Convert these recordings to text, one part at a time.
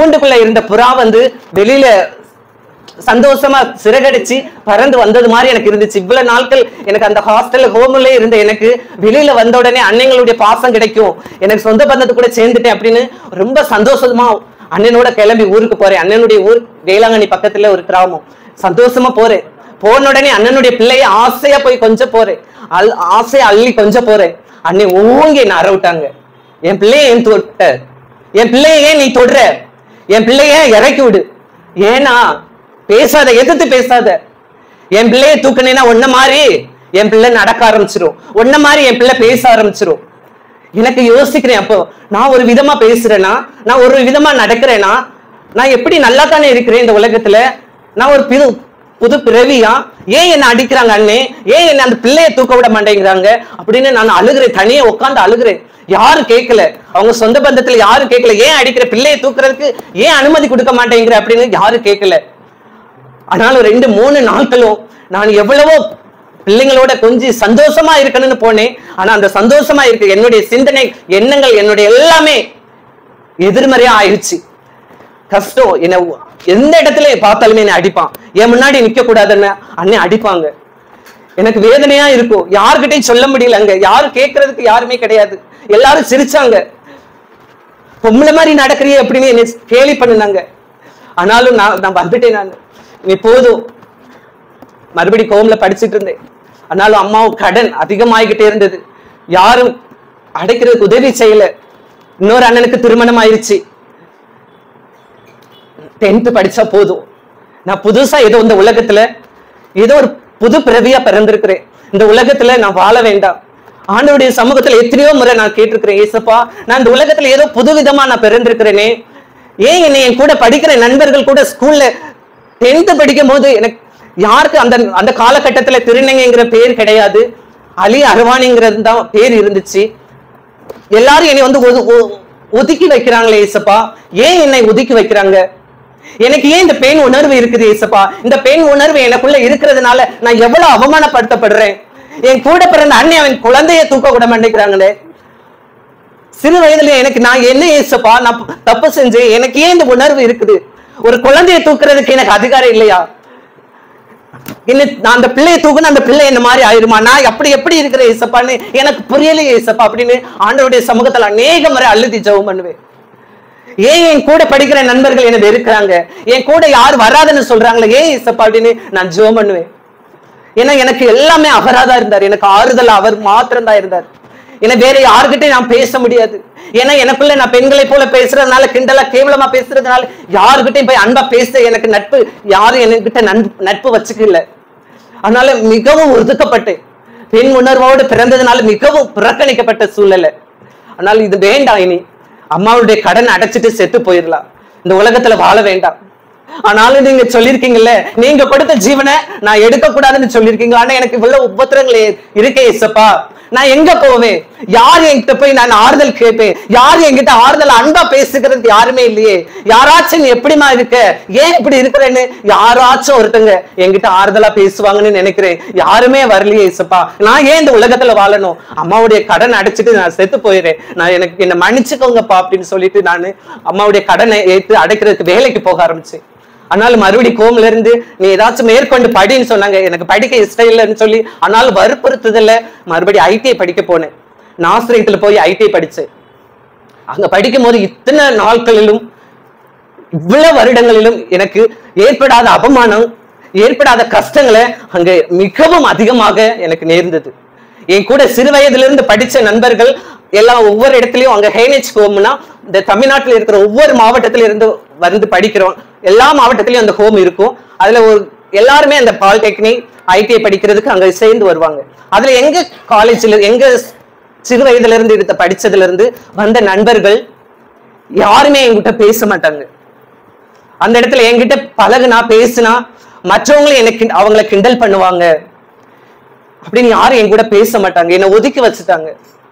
கூண்டுக்குள்ள இருந்த புறா வந்து வெளியில சந்தோஷமா சிறகடிச்சு பறந்து வந்தது மாதிரி எனக்கு இருந்துச்சு இவ்வளவு நாட்கள் எனக்கு அந்த ஹாஸ்டல் ஹோம்ல இருந்த எனக்கு வெளியில வந்த உடனே அண்ணங்களுடைய பாசம் கிடைக்கும் எனக்கு சொந்த பந்தத்து கூட சேர்ந்துட்டேன் அப்படின்னு ரொம்ப சந்தோஷமா அண்ணனோட கிளம்பி ஊருக்கு போறேன் அண்ணனுடைய ஊர் வேளாங்கண்ணி பக்கத்துல ஒரு கிராமம் சந்தோஷமா போறேன் போன உடனே அண்ணனுடைய பிள்ளைய ஆசையா போய் கொஞ்சம் போறேன் அல் ஆசையா அள்ளி கொஞ்சம் போறேன் அண்ணன் ஓங்கி என்ன அற விட்டாங்க என் பிள்ளைய ஏன் தொட்ட என் பிள்ளைய ஏன் நீ தொடுற என் பிள்ளைய இறக்கி விடு ஏன்னா பேசாத எதிர்த்து பேசாத என் பிள்ளைய தூக்குனேன்னா ஒன்ன மாதிரி என் பிள்ளை நடக்க ஆரம்பிச்சிரும் ஒன்ன மாதிரி என் பிள்ளை பேச ஆரம்பிச்சிரும் எனக்கு யோசிக்கிறேன் அப்போ நான் ஒரு விதமா பேசுறேன்னா நான் ஒரு விதமா நடக்கிறேன்னா நான் எப்படி நல்லா தானே இருக்கிறேன் இந்த உலகத்துல நான் ஒரு புது புது பிறவியா ஏன் என்ன அடிக்கிறாங்க அண்ணே ஏன் என்ன அந்த பிள்ளைய தூக்க விட மாட்டேங்கிறாங்க அப்படின்னு நான் அழுகிறேன் தனியா உட்காந்து அழுகிறேன் யாரும் கேட்கல அவங்க சொந்த பந்தத்துல யாரும் கேட்கல ஏன் அடிக்கிற பிள்ளைய தூக்குறதுக்கு ஏன் அனுமதி கொடுக்க மாட்டேங்கிற அப்படின்னு யாரும் கேட்கல ஆனாலும் ரெண்டு மூணு நாட்களும் நான் எவ்வளவோ பிள்ளைங்களோட கொஞ்சம் சந்தோஷமா இருக்கணும்னு போனேன் ஆனா அந்த சந்தோஷமா இருக்கு என்னுடைய சிந்தனை எண்ணங்கள் என்னுடைய எல்லாமே எதிர்மறையா ஆயிடுச்சு கஷ்டம் என்ன எந்த இடத்துல பார்த்தாலுமே என்னை அடிப்பான் என் முன்னாடி நிக்க கூடாதுன்னு அண்ணன் அடிப்பாங்க எனக்கு வேதனையா இருக்கும் யாருக்கிட்டையும் சொல்ல முடியல அங்க யாரும் கேட்கறதுக்கு யாருமே கிடையாது எல்லாரும் சிரிச்சாங்க பொம்பளை மாதிரி நடக்கிறியே அப்படின்னு என்னை கேலி பண்ணுனாங்க ஆனாலும் நான் நான் வந்துட்டேன் நான் நீ போதும் மறுபடி கோம்ல படிச்சிட்டு இருந்தேன் ஆனாலும் அம்மாவும் கடன் அதிகமாகிக்கிட்டே இருந்தது யாரும் அடைக்கிறதுக்கு உதவி செய்யல இன்னொரு அண்ணனுக்கு திருமணம் ஆயிருச்சு டென்த் படிச்சா போதும் நான் புதுசா ஏதோ இந்த உலகத்துல ஏதோ ஒரு புது பிறவியா பிறந்திருக்கிறேன் இந்த உலகத்துல நான் வாழ வேண்டாம் ஆண்டவருடைய சமூகத்துல எத்தனையோ முறை நான் கேட்டிருக்கிறேன் ஏசப்பா நான் இந்த உலகத்துல ஏதோ புது விதமா நான் பிறந்திருக்கிறேனே ஏன் என்னை என் கூட படிக்கிற நண்பர்கள் கூட ஸ்கூல்ல டென்த் படிக்கும் போது எனக்கு யாருக்கு அந்த அந்த காலகட்டத்துல திருநங்கைங்கிற பேர் கிடையாது அலி அருவானிங்கிறது தான் பேர் இருந்துச்சு எல்லாரும் என்னை வந்து ஒது- ஒ- ஒதுக்கி வைக்கிறாங்களே ஏசப்பா ஏன் என்னை ஒதுக்கி வைக்கிறாங்க எனக்கு ஏன் இந்த பெண் உணர்வு இருக்குது ஏசப்பா இந்த பெண் உணர்வு எனக்குள்ள இருக்கிறதுனால நான் எவ்வளவு அவமானப்படுத்தப்படுறேன் என் கூட பிறந்த அண்ணன் அவன் குழந்தைய தூக்க விட மாட்டேங்கிறாங்களே சிறு வயதுல எனக்கு நான் என்ன ஏசப்பா நான் தப்பு செஞ்சேன் எனக்கு ஏன் இந்த உணர்வு இருக்குது ஒரு குழந்தையை தூக்குறதுக்கு எனக்கு அதிகாரம் இல்லையா என்ன நான் அந்த பிள்ளையை தூக்குன அந்த பிள்ளை என்ன மாதிரி ஆயிருமா நான் அப்படி எப்படி இருக்கிற ஏசப்பான்னு எனக்கு புரியலையே ஏசப்பா அப்படின்னு ஆண்டவருடைய சமூகத்துல அநேக முறை அழுதி ஜெபம் பண்ணுவேன் ஏன் என் கூட படிக்கிற நண்பர்கள் என்ன வெறுக்கிறாங்க என் கூட யார் வராதுன்னு சொல்றாங்களே ஏன் ஏசப்பா அப்படின்னு நான் ஜெபம் பண்ணுவேன் ஏன்னா எனக்கு எல்லாமே அவராதான் இருந்தார் எனக்கு ஆறுதல் அவர் மாத்திரம் தான் இருந்தார் ஏன்னா வேற யாருக்கிட்டையும் நான் பேச முடியாது ஏன்னா எனக்குள்ள நான் பெண்களை போல பேசுறதுனால கிண்டலா கேவலமா பேசுறதுனால யாருக்கிட்டையும் போய் அன்பா பேச எனக்கு நட்பு யாரும் என்கிட்ட நட்பு நட்பு வச்சுக்கல அதனால மிகவும் ஒதுக்கப்பட்டேன் பெண் உணர்வோடு பிறந்ததுனால மிகவும் புறக்கணிக்கப்பட்ட சூழ்நிலை அதனால இது வேண்டாம் இனி அம்மாவுடைய கடன் அடைச்சிட்டு செத்து போயிடலாம் இந்த உலகத்துல வாழ வேண்டாம் ஆனாலும் நீங்க சொல்லிருக்கீங்கல்ல நீங்க கொடுத்த ஜீவனை நான் எடுக்க கூடாதுன்னு சொல்லிருக்கீங்க ஆனா எனக்கு இவ்வளவு உபத்திரங்களே இருக்கே இசப்பா நான் எங்க போவேன் யார் என்கிட்ட போய் நான் ஆறுதல் கேட்பேன் யார் என்கிட்ட ஆறுதல் அன்பா பேசுகிறதுக்கு யாருமே இல்லையே யாராச்சும் நீ எப்படிமா இருக்க ஏன் இப்படி இருக்கிறேன்னு யாராச்சும் ஒருத்தங்க என்கிட்ட ஆறுதலா பேசுவாங்கன்னு நினைக்கிறேன் யாருமே வரலையே இசப்பா நான் ஏன் இந்த உலகத்துல வாழணும் அம்மாவுடைய கடன் அடைச்சிட்டு நான் செத்து போயிடுறேன் நான் எனக்கு என்ன மன்னிச்சுக்கோங்கப்பா அப்படின்னு சொல்லிட்டு நான் அம்மாவுடைய கடனை ஏத்து அடைக்கிறதுக்கு வேலைக்கு போக ஆரம்பிச்சேன் ஆனாலும் மறுபடி கோம்ல இருந்து நீ ஏதாச்சும் மேற்கொண்டு படின்னு சொன்னாங்க எனக்கு படிக்க இஷ்டம் இல்லைன்னு சொல்லி ஆனாலும் வற்புறுத்துதல்ல மறுபடி ஐடிஐ படிக்க போனேன் நாசிரியத்துல போய் ஐடிஐ படிச்சேன் அங்க படிக்கும் போது இத்தனை நாட்களிலும் இவ்வளவு வருடங்களிலும் எனக்கு ஏற்படாத அவமானம் ஏற்படாத கஷ்டங்களை அங்க மிகவும் அதிகமாக எனக்கு நேர்ந்தது என் கூட சிறு வயதுல இருந்து படிச்ச நண்பர்கள் எல்லாம் ஒவ்வொரு இடத்துலயும் அங்க ஹேனேஜ் ஹோம்னா இந்த தமிழ்நாட்டில் இருக்கிற ஒவ்வொரு மாவட்டத்தில இருந்து வந்து படிக்கிறோம் எல்லா மாவட்டத்திலயும் அந்த ஹோம் இருக்கும் அதுல ஒரு எல்லாருமே அந்த பாலிடெக்னிக் ஐடிஐ படிக்கிறதுக்கு அங்க சேர்ந்து வருவாங்க அதுல எங்க காலேஜ்ல எங்க சிறு வயதுல இருந்து எடுத்த படிச்சதுல இருந்து வந்த நண்பர்கள் யாருமே என்கிட்ட பேச மாட்டாங்க அந்த இடத்துல என்கிட்ட பழகுனா பேசுனா மற்றவங்களும் எனக்கு அவங்கள கிண்டல் பண்ணுவாங்க அப்படின்னு யாரும் என் கூட பேச மாட்டாங்க என்னை ஒதுக்கி வச்சுட்டாங்க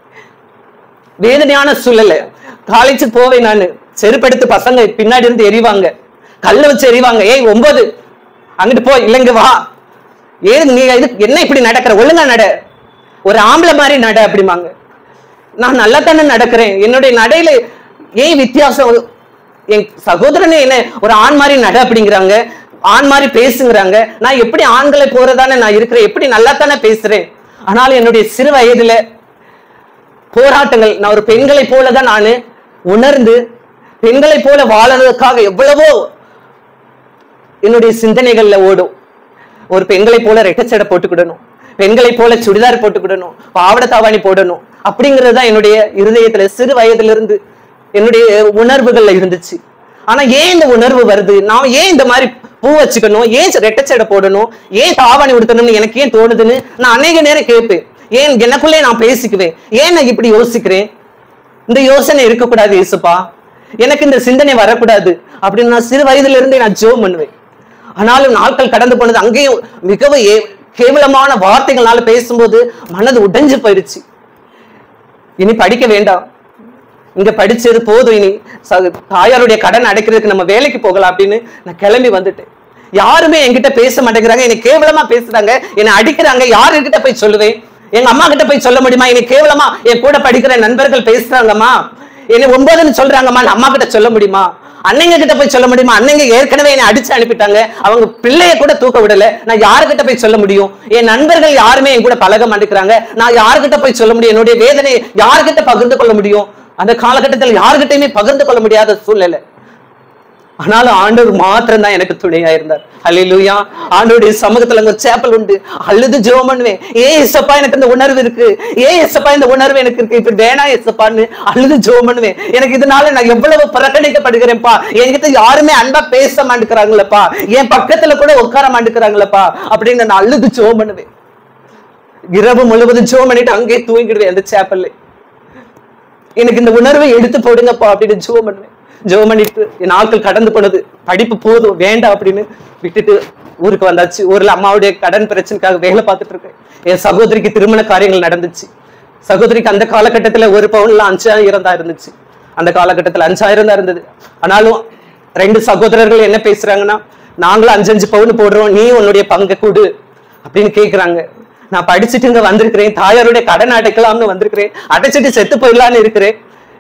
வேதனையான சூழல் காலேஜுக்கு போவேன் நான் செருப்படுத்து பசங்க பின்னாடி இருந்து எறிவாங்க கல்ல வச்சு எறிவாங்க ஏய் ஒன்பது அங்கிட்டு போ இல்லைங்க வா ஏன் நீ இது என்ன இப்படி நடக்கிற ஒழுங்கா நட ஒரு ஆம்பளை மாதிரி நட அப்படிம்பாங்க நான் நல்லா தானே நடக்கிறேன் என்னுடைய நடையில ஏன் வித்தியாசம் என் சகோதரனே என்ன ஒரு ஆண் மாதிரி நட அப்படிங்கிறாங்க ஆண் மாதிரி பேசுங்கிறாங்க நான் எப்படி ஆண்களை போறதானே நான் இருக்கிறேன் எப்படி நல்லா தானே பேசுறேன் ஆனாலும் என்னுடைய சிறு வயதுல போராட்டங்கள் நான் ஒரு பெண்களை போல தான் நான் உணர்ந்து பெண்களை போல வாழறதுக்காக எவ்வளவோ என்னுடைய சிந்தனைகள்ல ஓடும் ஒரு பெண்களை போல ரெட்டச்சடை போட்டுக்கிடணும் பெண்களை போல சுடிதார் போட்டுக்கிடணும் பாவடை தாவாணி போடணும் அப்படிங்கிறது தான் என்னுடைய இருதயத்துல சிறு வயதுல இருந்து என்னுடைய உணர்வுகள்ல இருந்துச்சு ஆனா ஏன் இந்த உணர்வு வருது நான் ஏன் இந்த மாதிரி பூ வச்சுக்கணும் ஏன் ரெட்டச்சடை போடணும் ஏன் தாவாணி உடுத்தணும்னு எனக்கு ஏன் தோணுதுன்னு நான் அநேக நேரம் கேட்பேன் ஏன் எனக்குள்ளே நான் பேசிக்குவேன் ஏன் நான் இப்படி யோசிக்கிறேன் இந்த யோசனை இருக்கக்கூடாது இயேசுப்பா எனக்கு இந்த சிந்தனை வரக்கூடாது அப்படின்னு நான் சிறு வயதுல இருந்தே நான் ஜோம் பண்ணுவேன் ஆனாலும் நாட்கள் கடந்து போனது அங்கேயும் மிகவும் ஏ- கேவலமான வார்த்தைகளால பேசும்போது மனது உடைஞ்சு போயிருச்சு இனி படிக்க வேண்டாம் இங்க படிச்சது போதும் இனி ச- தாயாருடைய கடன் அடைக்கிறதுக்கு நம்ம வேலைக்கு போகலாம் அப்படின்னு நான் கிளம்பி வந்துட்டேன் யாருமே என்கிட்ட பேச மாட்டேங்கிறாங்க என்னை கேவலமா பேசுறாங்க என்னை அடிக்கிறாங்க யாருக்கிட்ட போய் சொல்லுவேன் எங்க அம்மா கிட்ட போய் சொல்ல முடியுமா என்னை கேவலமா என் கூட படிக்கிற நண்பர்கள் பேசுறாங்கம்மா என்னை ஒன்பதுன்னு சொல்றாங்கம்மா நான் அம்மா கிட்ட சொல்ல முடியுமா அன்னைங்க கிட்ட போய் சொல்ல முடியுமா அன்னைங்க ஏற்கனவே என்னை அடிச்சு அனுப்பிட்டாங்க அவங்க பிள்ளைய கூட தூக்க விடல நான் யாருக்கிட்ட போய் சொல்ல முடியும் என் நண்பர்கள் யாருமே என் கூட பழக மாட்டேங்கிறாங்க நான் யாருக்கிட்ட போய் சொல்ல முடியும் என்னுடைய வேதனை யாருக்கிட்ட பகிர்ந்து கொள்ள முடியும் அந்த காலகட்டத்தில் யாருக்கிட்டையுமே பகிர்ந்து கொள்ள முடியாத சூழ்நிலை ஆனாலும் ஆண்டவர் மாத்திரம் தான் எனக்கு துணையா இருந்தார் ஹalleluya ஆண்டவருடைய சமூகத்துல அங்க சேப்பல் உண்டு அழுது ஜெபம் பண்ணுவேன் ஏ இசப்பா எனக்கு இந்த உணர்வு இருக்கு ஏ இசப்பா இந்த உணர்வு எனக்கு இருக்கு இப்ப வேணாம் இசப்பான்னு அழுது ஜெபம் பண்ணுவேன் எனக்கு இதனால நான் எவ்வளவு புறக்கணிக்கப்படுகிறேன்ப்பா என்கிட்ட யாருமே அன்பா பேச மாட்டேங்கிறாங்களப்பா என் பக்கத்துல கூட உட்கார மாட்டேங்கிறாங்களப்பா அப்படின்னு நான் அழுது ஜெபம் பண்ணுவேன் இரவு முழுவதும் ஜெபம் பண்ணிட்டு அங்கேயே தூங்கிடுவேன் அந்த சேப்பல்ல எனக்கு இந்த உணர்வை எடுத்து போடுங்கப்பா அப்படின்னு ஜெபம் பண்ணுவேன் ஜெபம் பண்ணிட்டு என் நாட்கள் கடந்து போனது படிப்பு போதும் வேண்டாம் அப்படின்னு விட்டுட்டு ஊருக்கு வந்தாச்சு ஊர்ல அம்மாவுடைய கடன் பிரச்சனைக்காக வேலை பார்த்துட்டு இருக்கேன் என் சகோதரிக்கு திருமண காரியங்கள் நடந்துச்சு சகோதரிக்கு அந்த காலகட்டத்துல ஒரு பவுன்ல அஞ்சாயிரம் தான் இருந்துச்சு அந்த காலகட்டத்துல அஞ்சாயிரம் தான் இருந்தது ஆனாலும் ரெண்டு சகோதரர்கள் என்ன பேசுறாங்கன்னா நாங்களும் அஞ்சஞ்சு பவுன் போடுறோம் நீ உன்னுடைய பங்கை கொடு அப்படின்னு கேக்குறாங்க நான் படிச்சுட்டு இங்க வந்திருக்கிறேன் தாயாருடைய கடன் அடைக்கலாம்னு வந்திருக்கிறேன் அடைச்சிட்டு செத்து போயிடலான்னு இருக்கிறேன்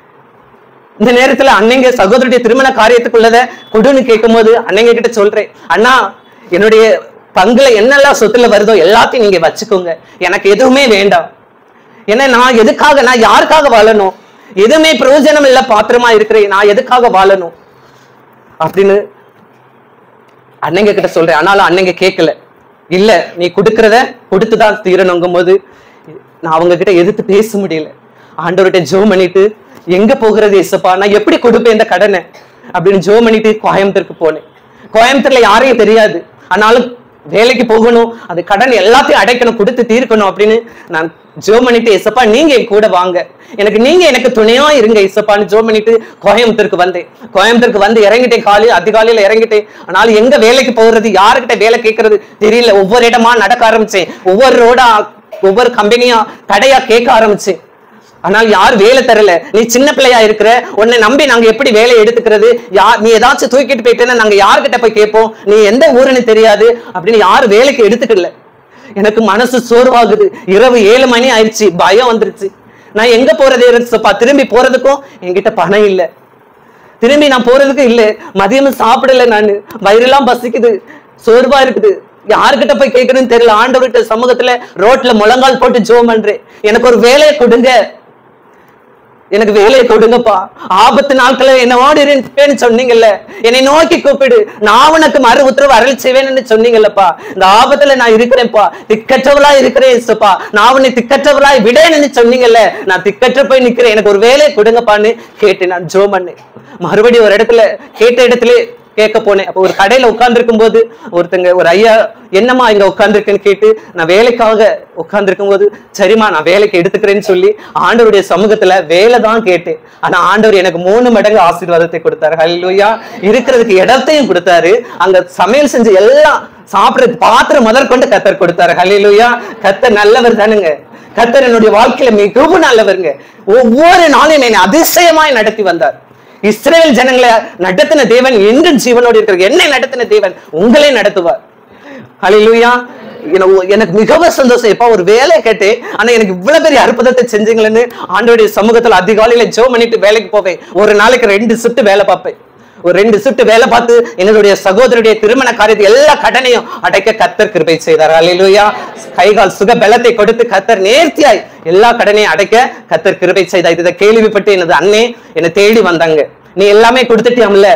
இந்த நேரத்துல அன்னைங்க சகோதரருடைய திருமண காரியத்துக்குள்ளத கொடுன்னு கேட்கும்போது அன்னைங்க கிட்ட சொல்றேன் அண்ணா என்னுடைய பங்குல என்னெல்லாம் சொத்துல வருதோ எல்லாத்தையும் நீங்க வச்சுக்கோங்க எனக்கு எதுவுமே வேண்டாம் ஏன்னா நான் எதுக்காக நான் யாருக்காக வாழணும் எதுவுமே பிரயோஜனம் இல்ல பாத்திரமா இருக்கிறேன் நான் எதுக்காக வாழணும் அப்படின்னு அன்னைங்க கிட்ட சொல்றேன் ஆனாலும் அன்னைங்க கேட்கல இல்ல நீ கொடுக்கறத கொடுத்துதான் தீரணுங்கும் போது நான் அவங்க கிட்ட எதிர்த்து பேச முடியல ஆண்டவர்கிட்ட ஜோ பண்ணிட்டு எங்க போகிறது இசப்பா நான் எப்படி கொடுப்பேன் இந்த கடனை அப்படின்னு ஜோ பண்ணிட்டு கோயம்புத்தூருக்கு போனேன் கோயம்புத்தூர்ல யாரையும் தெரியாது ஆனாலும் வேலைக்கு போகணும் அது கடன் எல்லாத்தையும் அடைக்கணும் கொடுத்து தீர்க்கணும் அப்படின்னு நான் ஜோ பண்ணிட்டு இசப்பா நீங்க என் கூட வாங்க எனக்கு நீங்க எனக்கு துணையா இருங்க இசப்பான்னு ஜோ பண்ணிட்டு கோயம்புத்தூருக்கு வந்தேன் கோயம்புத்தூருக்கு வந்து இறங்கிட்டேன் காலை அதிகாலையில இறங்கிட்டேன் ஆனாலும் எங்க வேலைக்கு போகிறது யாருக்கிட்ட வேலை கேட்கறது தெரியல ஒவ்வொரு இடமா நடக்க ஆரம்பிச்சேன் ஒவ்வொரு ரோடா ஒவ்வொரு கம்பெனியா கடையா கேட்க ஆரம்பிச்சேன் ஆனால் யார் வேலை தரல நீ சின்ன பிள்ளையா இருக்கிற உன்னை நம்பி நாங்க எப்படி வேலை எடுத்துக்கிறது யார் நீ ஏதாச்சும் தூக்கிட்டு போயிட்டேன்னா நாங்க யார்கிட்ட போய் கேட்போம் நீ எந்த ஊருன்னு தெரியாது அப்படின்னு யார் வேலைக்கு எடுத்துக்கல எனக்கு மனசு சோர்வாகுது இரவு ஏழு மணி ஆயிடுச்சு பயம் வந்துருச்சு நான் எங்க போறது இருந்துச்சுப்பா திரும்பி போறதுக்கும் என்கிட்ட பணம் இல்ல திரும்பி நான் போறதுக்கு இல்ல மதியமும் சாப்பிடல நான் வயிறெல்லாம் பசிக்குது சோர்வா இருக்குது யாருக்கிட்ட போய் கேட்கணும்னு தெரியல ஆண்டவர்கிட்ட சமூகத்துல ரோட்ல முழங்கால் போட்டு ஜோம் பண்றேன் எனக்கு ஒரு வேலையை கொடுங்க எனக்கு வேலையை கொடுங்கப்பா ஆபத்து நாட்கள என்னோடு இருப்பேன்னு சொன்னீங்கல்ல என்னை நோக்கி கூப்பிடு நான் உனக்கு மறு உத்தரவு அருள் செய்வேன்னு சொன்னீங்கல்லப்பா இந்த ஆபத்துல நான் இருக்கிறேன்ப்பா திக்கற்றவளா இருக்கிறேன் இயேசுப்பா நான் உன்னை திக்கற்றவளாய் விடேன்னு சொன்னீங்கல்ல நான் திக்கற்ற போய் நிக்கிறேன் எனக்கு ஒரு வேலையை கொடுங்கப்பான்னு கேட்டேன் நான் ஜோ பண்ணேன் மறுபடியும் ஒரு இடத்துல கேட்ட இடத்துல கேட்க போனேன் அப்போ ஒரு கடையில உட்கார்ந்துருக்கும் போது ஒருத்தங்க ஒரு ஐயா என்னம்மா இங்க உட்கார்ந்துருக்கேன்னு கேட்டு நான் வேலைக்காக உட்கார்ந்துருக்கும் போது சரிம்மா நான் வேலைக்கு எடுத்துக்கிறேன்னு சொல்லி ஆண்டவருடைய சமூகத்துல வேலை தான் கேட்டேன் ஆனா ஆண்டவர் எனக்கு மூணு மடங்கு ஆசீர்வாதத்தை கொடுத்தாரு ஹல்லுயா இருக்கிறதுக்கு இடத்தையும் கொடுத்தாரு அங்க சமையல் செஞ்சு எல்லாம் சாப்பிடுறது பாத்திரம் முதற்கொண்டு கத்தர் கொடுத்தாரு ஹல்லுயா கத்தர் நல்லவர் தானுங்க கத்தர் என்னுடைய வாழ்க்கையில மிகவும் நல்லவருங்க ஒவ்வொரு நாளும் என்னை அதிசயமாய் நடத்தி வந்தார் இஸ்ரேல் ஜனங்களை நடத்தின தேவன் என்றும் ஜீவனோடு இருக்கிற என்னை நடத்தின தேவன் உங்களை நடத்துவார் ஹalleluya எனக்கு எனக்கு மிகவும் சந்தோஷம் எப்ப ஒரு வேலை கேட்டு ஆனா எனக்கு இவ்வளவு பெரிய அற்புதத்தை செஞ்சீங்களேன்னு ஆண்டோடைய சமூகத்துல அதிகாலையில ஜோ பண்ணிட்டு வேலைக்கு போவேன் ஒரு நாளைக்கு ரெண்டு ஷிஃப்ட் வேலை பார்ப்பேன் ஒரு ரெண்டு சுட்டு வேலை பார்த்து என்னுடைய சகோதரருடைய திருமண காரியத்தை எல்லா கடனையும் அடைக்க கத்தர் கிருபை செய்தார் அல்லேலூயா கைகால் சுக பலத்தை கொடுத்து கத்தர் நேர்த்தியாய் எல்லா கடனையும் அடைக்க கத்தர் கிருபை செய்தார் இதை கேள்விப்பட்டு எனது அண்ணே என்னை தேடி வந்தாங்க நீ எல்லாமே கொடுத்துட்டியாம்ல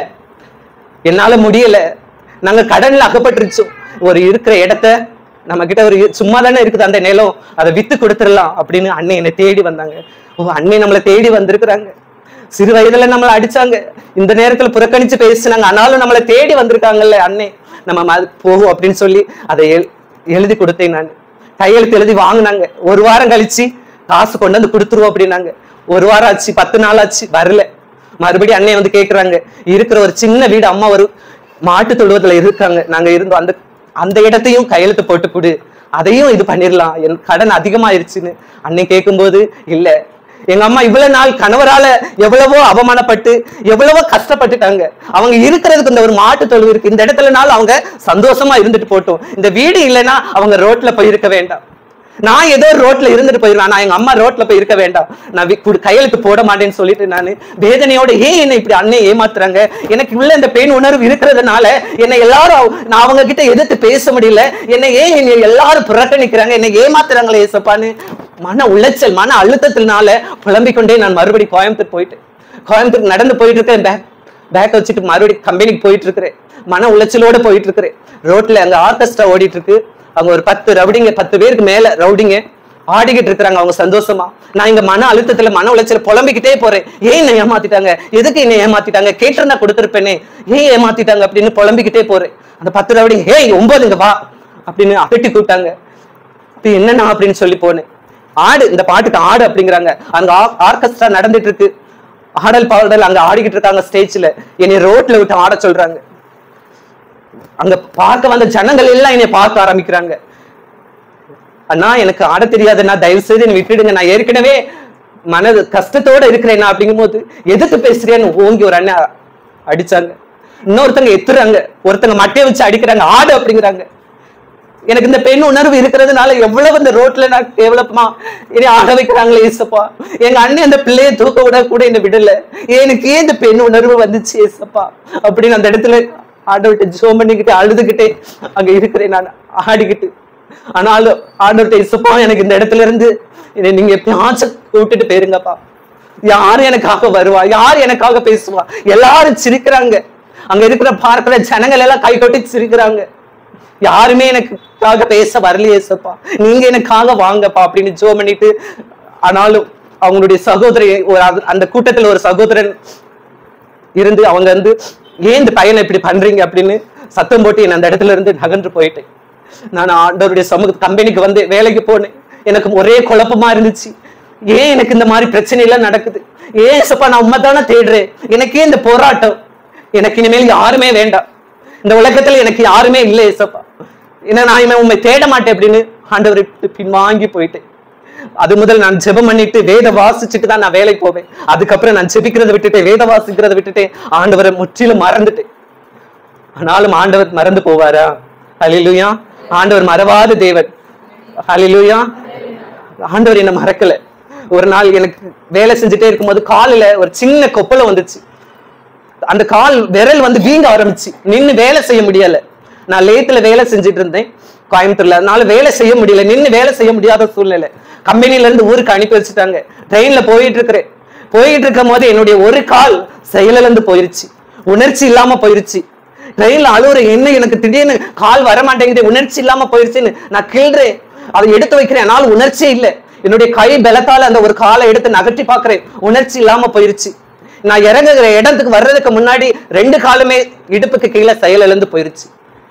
என்னால முடியல நாங்க கடன்ல அகப்பட்டுருச்சோம் ஒரு இருக்கிற இடத்த நம்ம கிட்ட ஒரு சும்மா தானே இருக்குது அந்த நிலம் அதை வித்து கொடுத்துடலாம் அப்படின்னு அண்ணன் என்னை தேடி வந்தாங்க ஓ அண்ணே நம்மளை தேடி வந்திருக்கிறாங்க சிறு வயதுல நம்மளை அடிச்சாங்க இந்த நேரத்துல புறக்கணிச்சு பேசினாங்க ஆனாலும் நம்மளை தேடி வந்திருக்காங்கல்ல அண்ணே நம்ம ம- போவோம் அப்படின்னு சொல்லி அதை எழு- எழுதி கொடுத்தேன் நான் கையெழுத்து எழுதி வாங்கினாங்க ஒரு வாரம் கழிச்சு காசு கொண்டு வந்து கொடுத்துருவோம் அப்படின்னாங்க ஒரு வாரம் ஆச்சு பத்து நாள் ஆச்சு வரல மறுபடியும் அண்ணன் வந்து கேக்குறாங்க இருக்கிற ஒரு சின்ன வீடு அம்மா ஒரு மாட்டு தொழுவத்துல இருக்காங்க நாங்க இருந்தோம் அந்த அந்த இடத்தையும் கையெழுத்து போட்டு கொடு அதையும் இது பண்ணிடலாம் என் கடன் அதிகமாயிருச்சுன்னு அண்ணன் கேட்கும்போது இல்ல எங்க அம்மா இவ்வளவு நாள் கணவரால எவ்வளவோ அவமானப்பட்டு எவ்வளவோ கஷ்டப்பட்டுட்டாங்க அவங்க இருக்கிறதுக்கு இந்த ஒரு மாட்டு தொழுவு இருக்கு இந்த இடத்துலனாலும் அவங்க சந்தோஷமா இருந்துட்டு போட்டோம் இந்த வீடு இல்லைன்னா அவங்க ரோட்ல போயிருக்க வேண்டாம் நான் ஏதோ ஒரு ரோட்ல இருந்துட்டு போயிருவேன் நான் எங்க அம்மா ரோட்ல போய் இருக்க வேண்டாம் நான் வி- குடு- கையெழுத்து போட மாட்டேன்னு சொல்லிட்டு நான் வேதனையோட ஏன் என்னை இப்படி அண்ணன் ஏமாத்துறாங்க எனக்கு உள்ள இந்த பெண் உணர்வு இருக்கிறதுனால என்னை எல்லாரும் அவ- நான் அவங்க கிட்ட எதிர்த்து பேச முடியல என்னை ஏன் என்னை எல்லாரும் புறக்கணிக்கிறாங்க என்னை ஏமாத்துறாங்களே ஏசப்பான்னு மன உளைச்சல் மன அழுத்தத்தினால புலம்பிக் கொண்டே நான் மறுபடி கோயம்புத்தூர் போயிட்டேன் கோயம்புத்தூர் நடந்து போயிட்டு இருக்கேன் பேக் பேக் வச்சுட்டு மறுபடியும் கம்பெனிக்கு போயிட்டு இருக்கிறேன் மன உளைச்சலோட போயிட்டு இருக்கிறேன் ரோட்ல அங்க ஆர்கெஸ்ட்ரா ஓடிட்டு இருக்கு அவங்க ஒரு பத்து ரவுடிங்க பத்து பேருக்கு மேல ரவுடிங்க ஆடிக்கிட்டு இருக்கிறாங்க அவங்க சந்தோஷமா நான் இங்க மன அழுத்தத்துல மன உளைச்சல புலம்பிக்கிட்டே போறேன் ஏன் என்னை ஏமாத்திட்டாங்க எதுக்கு என்னை ஏமாத்திட்டாங்க கேட்டிருந்தா கொடுத்துருப்பேனே ஏன் ஏமாத்திட்டாங்க அப்படின்னு புலம்பிக்கிட்டே போறேன் அந்த பத்து ரவுடிங்க ஹே ஒன்பது இங்க வா அப்படின்னு அதட்டி கூப்பிட்டாங்க இது என்னண்ணா அப்படின்னு சொல்லி போனேன் ஆடு இந்த பாட்டுக்கு ஆடு அப்படிங்கிறாங்க அங்க ஆர்கெஸ்ட்ரா நடந்துட்டு இருக்கு ஆடல் பாடல் அங்க ஆடிக்கிட்டு இருக்காங்க ஸ்டேஜ்ல என்னை ரோட்ல விட்டு ஆட சொல்றாங்க அங்க பார்க்க வந்த ஜனங்கள் எல்லாம் என்னை பார்க்க ஆரம்பிக்கிறாங்க அண்ணா எனக்கு ஆட தெரியாதுண்ணா தயவு செய்து என்னை விட்டுடுங்க நான் ஏற்கனவே மனது கஷ்டத்தோட இருக்கிறேன்னா அப்படிங்கும்போது எதுக்கு பேசுறேன்னு ஓங்கி ஒரு அண்ணன் அடிச்சாங்க இன்னொருத்தங்க எத்துறாங்க ஒருத்தங்க மட்டையை வச்சு அடிக்கிறாங்க ஆடு அப்படிங்கிறாங்க எனக்கு இந்த பெண் உணர்வு இருக்கிறதுனால எவ்வளவு இந்த ரோட்ல நான் கேவலமா என்னை ஆட வைக்கிறாங்களே ஏசப்பா எங்க அண்ணன் அந்த பிள்ளையை தூக்க விட கூட என்ன விடல எனக்கு ஏன் இந்த பெண் உணர்வு வந்துச்சு ஏசப்பா அப்படின்னு அந்த இடத்துல ஆட விட்டு ஜோம் பண்ணிக்கிட்டு அழுதுகிட்டே அங்க இருக்கிறேன் நான் ஆடிக்கிட்டு ஆனாலும் ஆண்டவர்கிட்ட இசப்பா எனக்கு இந்த இடத்துல இருந்து என்னை நீங்க எப்பயாச்சும் விட்டுட்டு போயிருங்கப்பா யார் எனக்காக வருவா யார் எனக்காக பேசுவா எல்லாரும் சிரிக்கிறாங்க அங்க இருக்கிற பார்க்கிற ஜனங்கள் எல்லாம் கை கொட்டி சிரிக்கிறாங்க யாருமே எனக்காக பேச வரலையே சப்பா நீங்க எனக்காக வாங்கப்பா அப்படின்னு ஜோ பண்ணிட்டு ஆனாலும் அவங்களுடைய சகோதரி ஒரு அது- அந்த கூட்டத்துல ஒரு சகோதரன் இருந்து அவங்க வந்து ஏன் இந்த பையனை இப்படி பண்றீங்க அப்படின்னு சத்தம் போட்டு என்ன அந்த இடத்துல இருந்து நகன்று போயிட்டேன் நான் ஆண்டவருடைய சமூக கம்பெனிக்கு வந்து வேலைக்கு போனேன் எனக்கு ஒரே குழப்பமா இருந்துச்சு ஏன் எனக்கு இந்த மாதிரி பிரச்சனை எல்லாம் நடக்குது ஏன் சப்பா நான் உண்மை தானே தேடுறேன் எனக்கே இந்த போராட்டம் எனக்கு இனிமேல் யாருமே வேண்டாம் இந்த உலகத்துல எனக்கு யாருமே இல்லை ஏசப்பா ஏன்னா நான் இனிமே உண்மை தேட மாட்டேன் அப்படின்னு ஆண்டவர் பின்வாங்கி போயிட்டேன் அது முதல் நான் ஜெபம் பண்ணிட்டு வேத வாசிச்சுட்டு தான் நான் வேலைக்கு போவேன் அதுக்கப்புறம் நான் ஜெபிக்கிறத விட்டுட்டேன் வேத வாசிக்கிறத விட்டுட்டேன் ஆண்டவரை முற்றிலும் மறந்துட்டேன் ஆனாலும் ஆண்டவர் மறந்து போவாரா ஹalleluya ஆண்டவர் மறவாத தேவன் ஹalleluya ஆண்டவர் என்ன மறக்கல ஒரு நாள் எனக்கு வேலை செஞ்சுட்டே இருக்கும்போது காலில் ஒரு சின்ன கொப்பளம் வந்துச்சு அந்த கால் விரல் வந்து வீங்க ஆரம்பிச்சு நின்னு வேலை செய்ய முடியல நான் லேத்துல வேலை செஞ்சுட்டு இருந்தேன் கோயம்புத்தூர்ல அதனால வேலை செய்ய முடியல நின்னு வேலை செய்ய முடியாத சூழ்நிலை கம்பெனில இருந்து ஊருக்கு அனுப்பி வச்சுட்டாங்க ட்ரெயின்ல போயிட்டு இருக்கிறேன் போயிட்டு இருக்கும் போது என்னுடைய ஒரு கால் செயலிழந்து போயிருச்சு உணர்ச்சி இல்லாம போயிருச்சு ட்ரெயின்ல அழுவுற என்ன எனக்கு திடீர்னு கால் வர மாட்டேங்குது உணர்ச்சி இல்லாம போயிருச்சுன்னு நான் கிள்றேன் அதை எடுத்து வைக்கிறேன் ஆனாலும் உணர்ச்சியே இல்லை என்னுடைய கை பலத்தால அந்த ஒரு காலை எடுத்து நகர்த்தி பார்க்கிறேன் உணர்ச்சி இல்லாம போயிருச்சு நான் இறங்குகிற இடத்துக்கு வர்றதுக்கு முன்னாடி ரெண்டு காலுமே இடுப்புக்கு கீழே செயல் இழந்து போயிருச்சு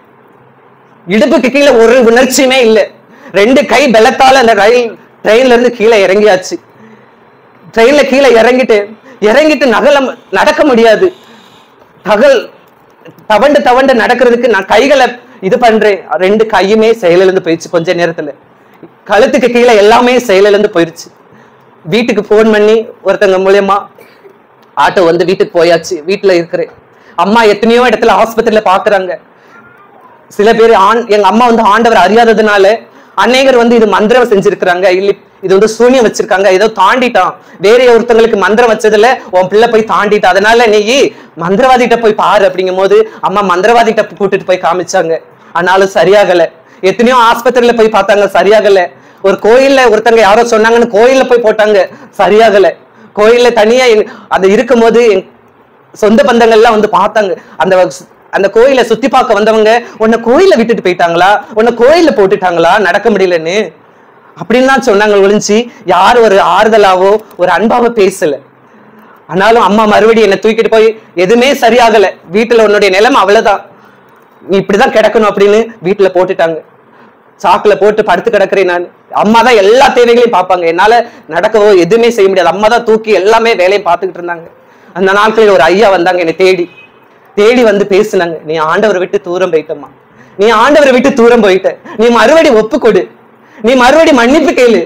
இடுப்புக்கு கீழே ஒரு உணர்ச்சியுமே இல்லை ரெண்டு கை பலத்தால அந்த ரயில் ட்ரெயின்ல இருந்து கீழே இறங்கியாச்சு ட்ரெயின்ல கீழே இறங்கிட்டு இறங்கிட்டு நகல நடக்க முடியாது தகல் தவண்டு தவண்டு நடக்கிறதுக்கு நான் கைகளை இது பண்றேன் ரெண்டு கையுமே செயலிழந்து போயிடுச்சு கொஞ்ச நேரத்துல கழுத்துக்கு கீழே எல்லாமே செயலிழந்து போயிருச்சு வீட்டுக்கு ஃபோன் பண்ணி ஒருத்தங்க மூலியமா ஆட்டோ வந்து வீட்டுக்கு போயாச்சு வீட்டுல இருக்கிறேன் அம்மா எத்தனையோ இடத்துல ஆஸ்பத்திரியில பாக்குறாங்க சில பேர் ஆண் எங்க அம்மா வந்து ஆண்டவர் அறியாததுனால அநேகர் வந்து இது மந்திரம் செஞ்சிருக்கிறாங்க இல்ல இது வந்து சூனியம் வச்சிருக்காங்க ஏதோ தாண்டிட்டான் வேற ஒருத்தங்களுக்கு மந்திரம் வச்சதுல உன் பிள்ளை போய் தாண்டிட்டான் அதனால நீ மந்திரவாதிகிட்ட போய் பாரு அப்படிங்கும் போது அம்மா மந்திரவாதிகிட்ட கூட்டிட்டு போய் காமிச்சாங்க ஆனாலும் சரியாகல எத்தனையோ ஆஸ்பத்திரியில போய் பார்த்தாங்க சரியாகல ஒரு கோயில்ல ஒருத்தங்க யாரோ சொன்னாங்கன்னு கோயில்ல போய் போட்டாங்க சரியாகல கோயில்ல தனியா எங்க- அது இருக்கும்போது எங்க சொந்த பந்தங்கள்லாம் வந்து பார்த்தாங்க அந்த வ- அந்த கோயிலை சுத்தி பார்க்க வந்தவங்க உன்னை கோயில விட்டுட்டு போயிட்டாங்களா உன்னை கோயில்ல போட்டுட்டாங்களா நடக்க முடியலன்னு அப்படின்லாம் சொன்னாங்க ஒழிஞ்சு யார் ஒரு ஆறுதலாவோ ஒரு அன்பாவோ பேசல ஆனாலும் அம்மா மறுபடியும் என்னை தூக்கிட்டு போய் எதுவுமே சரியாகல வீட்டுல உன்னுடைய நிலைமை அவ்வளவுதான் நீ இப்படிதான் கிடக்கணும் அப்படின்னு வீட்டுல போட்டுட்டாங்க சாக்குல போட்டு படுத்து கிடக்குறேன் நான் அம்மா தான் எல்லா தேவைகளையும் பார்ப்பாங்க என்னால நடக்கவோ எதுவுமே செய்ய முடியாது அம்மா தான் தூக்கி எல்லாமே வேலையை பார்த்துக்கிட்டு இருந்தாங்க அந்த நாட்களில் ஒரு ஐயா வந்தாங்க என்னை தேடி தேடி வந்து பேசுனாங்க நீ ஆண்டவரை விட்டு தூரம் போயிட்டம்மா நீ ஆண்டவரை விட்டு தூரம் போயிட்ட நீ மறுபடி ஒப்பு கொடு நீ மறுபடி மன்னிப்பு கேளு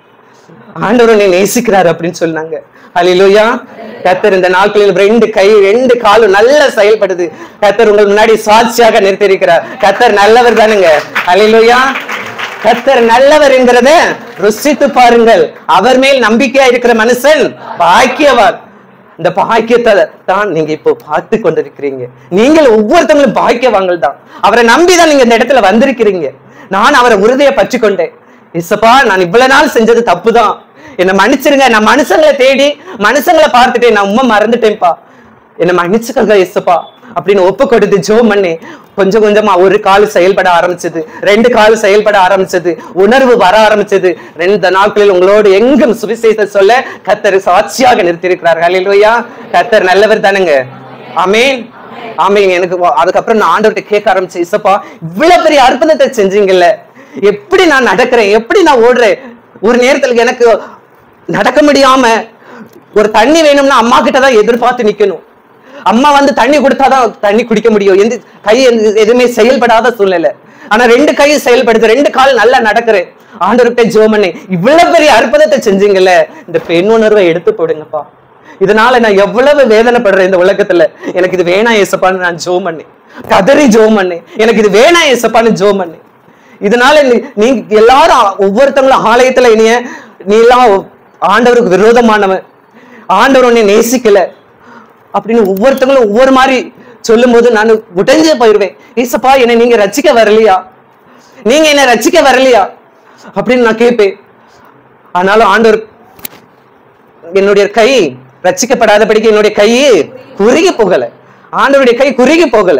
ஆண்டவர் உன்னை நேசிக்கிறார் அப்படின்னு சொன்னாங்க ஹalleluya கத்தர் இந்த நாட்களில் ரெண்டு கை ரெண்டு காலும் நல்ல செயல்படுது கத்தர் உங்கள் முன்னாடி சாட்சியாக நிறுத்தியிருக்கிறார் கத்தர் நல்லவர் தானுங்க ஹalleluya கத்தர் நல்லவர் என்கிறத ருசித்து பாருங்கள் அவர் மேல் நம்பிக்கையா இருக்கிற மனுஷன் பாக்கியவான் இந்த பாக்கியத்தை தான் நீங்க இப்போ பார்த்து கொண்டிருக்கிறீங்க நீங்கள் ஒவ்வொருத்தவங்களும் பாக்கியவாங்கள் தான் அவரை நம்பிதான் நீங்க இந்த இடத்துல வந்திருக்கிறீங்க நான் அவரை உறுதியை பற்றி கொண்டேன் இசப்பா நான் இவ்வளவு நாள் செஞ்சது தப்புதான் என்னை மன்னிச்சிருங்க நான் மனுஷங்களை தேடி மனுஷங்களை பார்த்துட்டேன் நான் உண்மை மறந்துட்டேன்ப்பா என்னை மன்னிச்சுக்கங்க இசப்பா அப்படின்னு ஒப்பு கொடுத்து ஜோம் பண்ணி கொஞ்சம் கொஞ்சமா ஒரு கால் செயல்பட ஆரம்பிச்சது ரெண்டு கால் செயல்பட ஆரம்பிச்சது உணர்வு வர ஆரம்பிச்சது ரெண்டு நாட்களில் உங்களோடு எங்கும் சுவிசேஷ சொல்ல கத்தர் சாட்சியாக நிறுத்தியிருக்கிறார் ஹalleluya கத்தர் நல்லவர் தானுங்க ஆமென் ஆமென் எனக்கு வா- அதுக்கப்புறம் நான் ஆண்டவர்கிட்ட கேட்க ஆரம்பிச்சேன் இசப்பா இவ்வளவு பெரிய அற்புதத்தை செஞ்சீங்கல்ல எப்படி நான் நடக்கிறேன் எப்படி நான் ஓடுறேன் ஒரு நேரத்துல எனக்கு நடக்க முடியாம ஒரு தண்ணி வேணும்னா அம்மா கிட்ட தான் எதிர்பார்த்து நிக்கணும் அம்மா வந்து தண்ணி கொடுத்தாதான் தண்ணி குடிக்க முடியும் எந்த கை எந்த- எதுவுமே செயல்படாத சூழ்நிலை ஆனா ரெண்டு கை செயல்படுது ரெண்டு கால் நல்லா நடக்கிறேன் ஆண்டவர்கிட்ட ஜோம் பண்ணி இவ்வளவு பெரிய அற்புதத்தை செஞ்சீங்கல்ல இந்த பெண் உணர்வை எடுத்து போடுங்கப்பா இதனால நான் எவ்வளவு வேதனைப்படுறேன் இந்த உலகத்துல எனக்கு இது வேணாம் ஏசப்பான்னு நான் ஜோம் பண்ணேன் கதறி ஜோம் பண்ணேன் எனக்கு இது வேணாம் ஏசப்பான்னு ஜோம் பண்ணேன் இதனால நீ- நீங்க எல்லாரும் ஒவ்வொருத்தவங்களும் ஆலயத்துல இனிய நீ எல்லாம் ஆண்டவருக்கு விரோதமானவன் ஆண்டவர் உன்னை நேசிக்கல அப்படின்னு ஒவ்வொருத்தவங்களும் ஒவ்வொரு மாதிரி சொல்லும்போது நான் உடைஞ்சே போயிருவேன் ஈசப்பா என்னை நீங்க ரசிக்க வரலையா நீங்க என்ன ரசிக்க வரலையா அப்படின்னு நான் கேட்பேன் ஆனாலும் ஆண்டவர் என்னுடைய கை ரட்சிக்கப்படாதபடிக்கு என்னுடைய கை குறுகி போகல ஆண்டவருடைய கை குறுகி போகல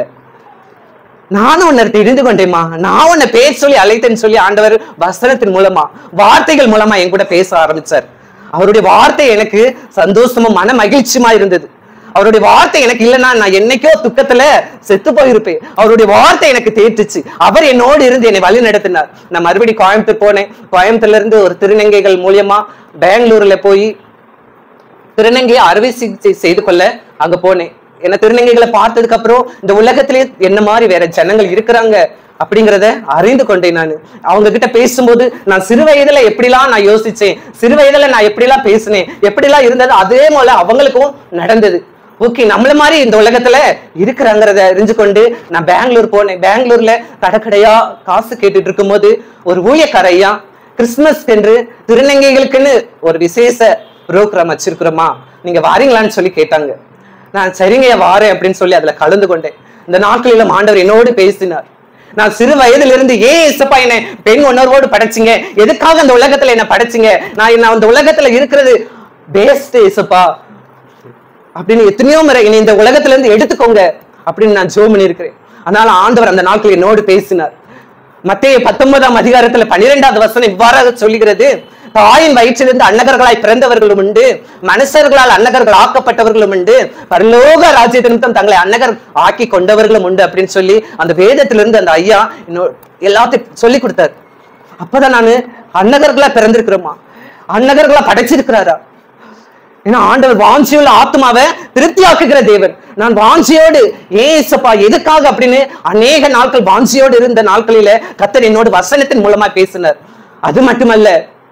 நானும் உன்னை தெரிந்து கொண்டேம்மா நான் உன்னை பேர் சொல்லி அழைத்தேன்னு சொல்லி ஆண்டவர் வசனத்தின் மூலமா வார்த்தைகள் மூலமா என் கூட பேச ஆரம்பிச்சார் அவருடைய வார்த்தை எனக்கு சந்தோஷமும் மன மகிழ்ச்சியுமா இருந்தது அவருடைய வார்த்தை எனக்கு இல்லைன்னா நான் என்னைக்கோ துக்கத்துல செத்து போயிருப்பேன் அவருடைய வார்த்தை எனக்கு தேற்றுச்சு அவர் என்னோடு இருந்து என்னை வழி நடத்தினார் நான் மறுபடி கோயம்புத்தூர் போனேன் கோயம்புத்தூர்ல இருந்து ஒரு திருநங்கைகள் மூலியமா பெங்களூர்ல போய் திருநங்கையை அறுவை சிகிச்சை செய்து கொள்ள அங்க போனேன் என்ன திருநங்கைகளை பார்த்ததுக்கு அப்புறம் இந்த உலகத்திலே என்ன மாதிரி வேற ஜனங்கள் இருக்கிறாங்க அப்படிங்கிறத அறிந்து கொண்டேன் நான் அவங்க கிட்ட பேசும்போது நான் சிறு வயதுல எப்படிலாம் நான் யோசிச்சேன் சிறு வயதுல நான் எப்படிலாம் பேசினேன் எப்படிலாம் இருந்தது அதே போல அவங்களுக்கும் நடந்தது ஓகே நம்மள மாதிரி இந்த உலகத்துல இருக்கிறாங்கிறத அறிஞ்சு கொண்டு நான் பெங்களூர் போனேன் பெங்களூர்ல கடைக்கடையா காசு கேட்டுட்டு இருக்கும்போது ஒரு ஊழியக்காரையா கிறிஸ்துமஸ் என்று திருநங்கைகளுக்குன்னு ஒரு விசேஷ ப்ரோக்ராம் வச்சிருக்கிறோமா நீங்க வாரீங்களான்னு சொல்லி கேட்டாங்க நான் சரிங்க வாரேன் அப்படின்னு சொல்லி அதுல கலந்து கொண்டேன் இந்த நாட்களிலும் ஆண்டவர் என்னோடு பேசினார் நான் சிறு வயதுல இருந்து ஏன் இசப்பா என்னை பெண் உணர்வோடு படைச்சிங்க எதுக்காக அந்த உலகத்துல என்ன படைச்சிங்க நான் என்ன அந்த உலகத்துல இருக்கிறது பேஸ்ட் இசப்பா அப்படின்னு எத்தனையோ முறை என்னை இந்த உலகத்துல இருந்து எடுத்துக்கோங்க அப்படின்னு நான் ஜோம் பண்ணியிருக்கிறேன் அதனால ஆண்டவர் அந்த நாட்கள் என்னோடு பேசினார் மத்தேய பத்தொன்பதாம் அதிகாரத்துல பன்னிரெண்டாவது வசனம் இவ்வாறாக சொல்லுகிறது தாயின் வயிற்றிலிருந்து அன்னகர்களாய் பிறந்தவர்களும் உண்டு மனுஷர்களால் அன்னகர்கள் ஆக்கப்பட்டவர்களும் உண்டு பரலோக ராஜ்ய நிமித்தம் தங்களை அன்னகர் ஆக்கி கொண்டவர்களும் உண்டு அப்படின்னு சொல்லி அந்த வேதத்திலிருந்து அந்த ஐயா இன்னொரு எல்லாத்தையும் சொல்லி கொடுத்தாரு அப்பதான் நானு அன்னகர்களா பிறந்திருக்கிறோமா அன்னகர்களா படைச்சிருக்கிறாரா ஏன்னா ஆண்டவர் வாஞ்சியுள்ள ஆத்மாவை திருப்தியாக்குகிற தேவன் நான் வாஞ்சியோடு ஏன் இசப்பா எதுக்காக அப்படின்னு அநேக நாட்கள் வாஞ்சியோடு இருந்த நாட்களில கத்தர் என்னோடு வசனத்தின் மூலமா பேசினார் அது மட்டுமல்ல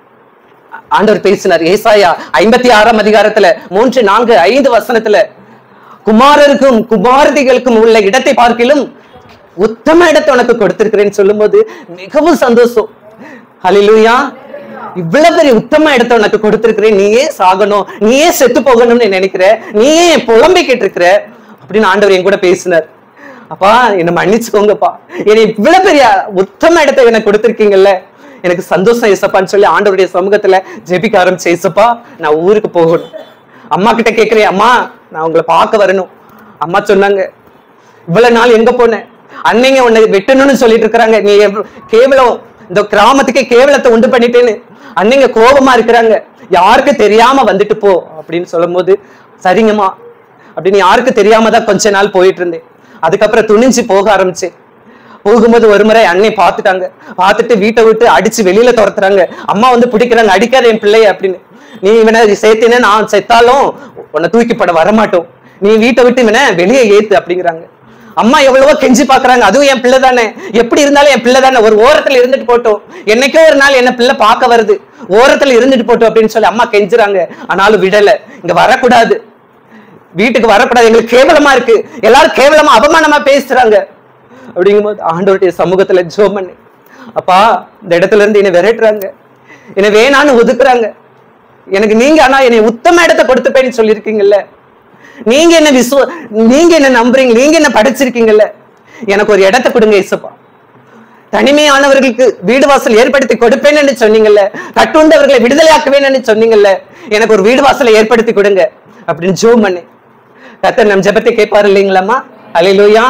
ஆண்டவர் பேசினார் ஏசாயா ஐம்பத்தி ஆறாம் அதிகாரத்துல மூன்று நான்கு ஐந்து வசனத்துல குமாரருக்கும் குமாரதிகளுக்கும் உள்ள இடத்தை பார்க்கிலும் உத்தம இடத்தை உனக்கு கொடுத்திருக்கிறேன்னு சொல்லும்போது மிகவும் சந்தோஷம் ஹalleluya இவ்வளவு பெரிய உத்தம இடத்த உனக்கு கொடுத்திருக்கிறேன் நீயே சாகணும் நீயே செத்து போகணும்னு நினைக்கிற நீயே புலம்பிக்கிட்டு இருக்கிற அப்படின்னு ஆண்டவர் என் கூட பேசினார் அப்பா என்ன மன்னிச்சுக்கோங்கப்பா என்னை இவ்வளவு பெரிய உத்தம இடத்தை எனக்கு கொடுத்திருக்கீங்கல்ல எனக்கு சந்தோஷம் ஏசப்பான்னு சொல்லி ஆண்டவருடைய சமூகத்துல ஜெபிக்க ஆரம்பிச்சு ஏசப்பா நான் ஊருக்கு போகணும் அம்மா கிட்ட கேக்குறேன் அம்மா நான் உங்களை பார்க்க வரணும் அம்மா சொன்னாங்க இவ்வளவு நாள் எங்க போனேன் அன்னைங்க உன்னை வெட்டணும்னு சொல்லிட்டு இருக்கிறாங்க நீ எவ்வ- கேவலம் இந்த கிராமத்துக்கே கேவலத்தை உண்டு பண்ணிட்டேன்னு அன்னைங்க கோபமா இருக்கிறாங்க யாருக்கு தெரியாம வந்துட்டு போ அப்படின்னு சொல்லும்போது சரிங்கம்மா அப்படின்னு யாருக்கு தெரியாம தான் கொஞ்ச நாள் போயிட்டு இருந்தேன் அதுக்கப்புறம் துணிஞ்சு போக ஆரம்பிச்சேன் போகும்போது ஒரு முறை அன்னை பார்த்துட்டாங்க பார்த்துட்டு வீட்டை விட்டு அடிச்சு வெளியில துரத்துறாங்க அம்மா வந்து பிடிக்கிறாங்க அடிக்காத என் பிள்ளைய அப்படின்னு நீ இவனை சேர்த்தேன்னு நான் செத்தாலும் உன்னை தூக்கிப்பட வரமாட்டோம் நீ வீட்டை விட்டு இவனை வெளியே ஏத்து அப்படிங்கிறாங்க அம்மா எவ்வளவோ கெஞ்சி பாக்குறாங்க அதுவும் என் பிள்ளை தானே எப்படி இருந்தாலும் என் பிள்ளை தானே ஒரு ஓரத்துல இருந்துட்டு போட்டோம் என்னைக்கோ ஒரு நாள் என்ன பிள்ளை பார்க்க வருது ஓரத்துல இருந்துட்டு போட்டோம் அப்படின்னு சொல்லி அம்மா கெஞ்சுறாங்க ஆனாலும் விடல இங்க வரக்கூடாது வீட்டுக்கு வரக்கூடாது எங்களுக்கு கேவலமா இருக்கு எல்லாரும் கேவலமா அவமானமா பேசுறாங்க அப்படிங்கும்போது ஆண்டவருடைய சமூகத்துல ஜோம் பண்ணி அப்பா இந்த இடத்துல இருந்து என்னை விரட்டுறாங்க என்னை வேணான்னு ஒதுக்குறாங்க எனக்கு நீங்க ஆனா என்னை உத்தம இடத்தை கொடுத்துப்பேன்னு சொல்லியிருக்கீங்கல்ல நீங்க என்ன விசுவ நீங்க என்ன நம்புறீங்க நீங்க என்ன படிச்சிருக்கீங்கல்ல எனக்கு ஒரு இடத்தை கொடுங்க இசப்பா தனிமையானவர்களுக்கு வீடு வாசல் ஏற்படுத்தி கொடுப்பேன்னு சொன்னீங்கல்ல கட்டுண்டவர்களை விடுதலையாக்குவேன்னு சொன்னீங்கல்ல எனக்கு ஒரு வீடு வாசலை ஏற்படுத்தி கொடுங்க அப்படின்னு ஜோம் பண்ணி கத்தர் நம் ஜெபத்தை கேட்பாரு இல்லைங்களாம்மா அலையிலூயா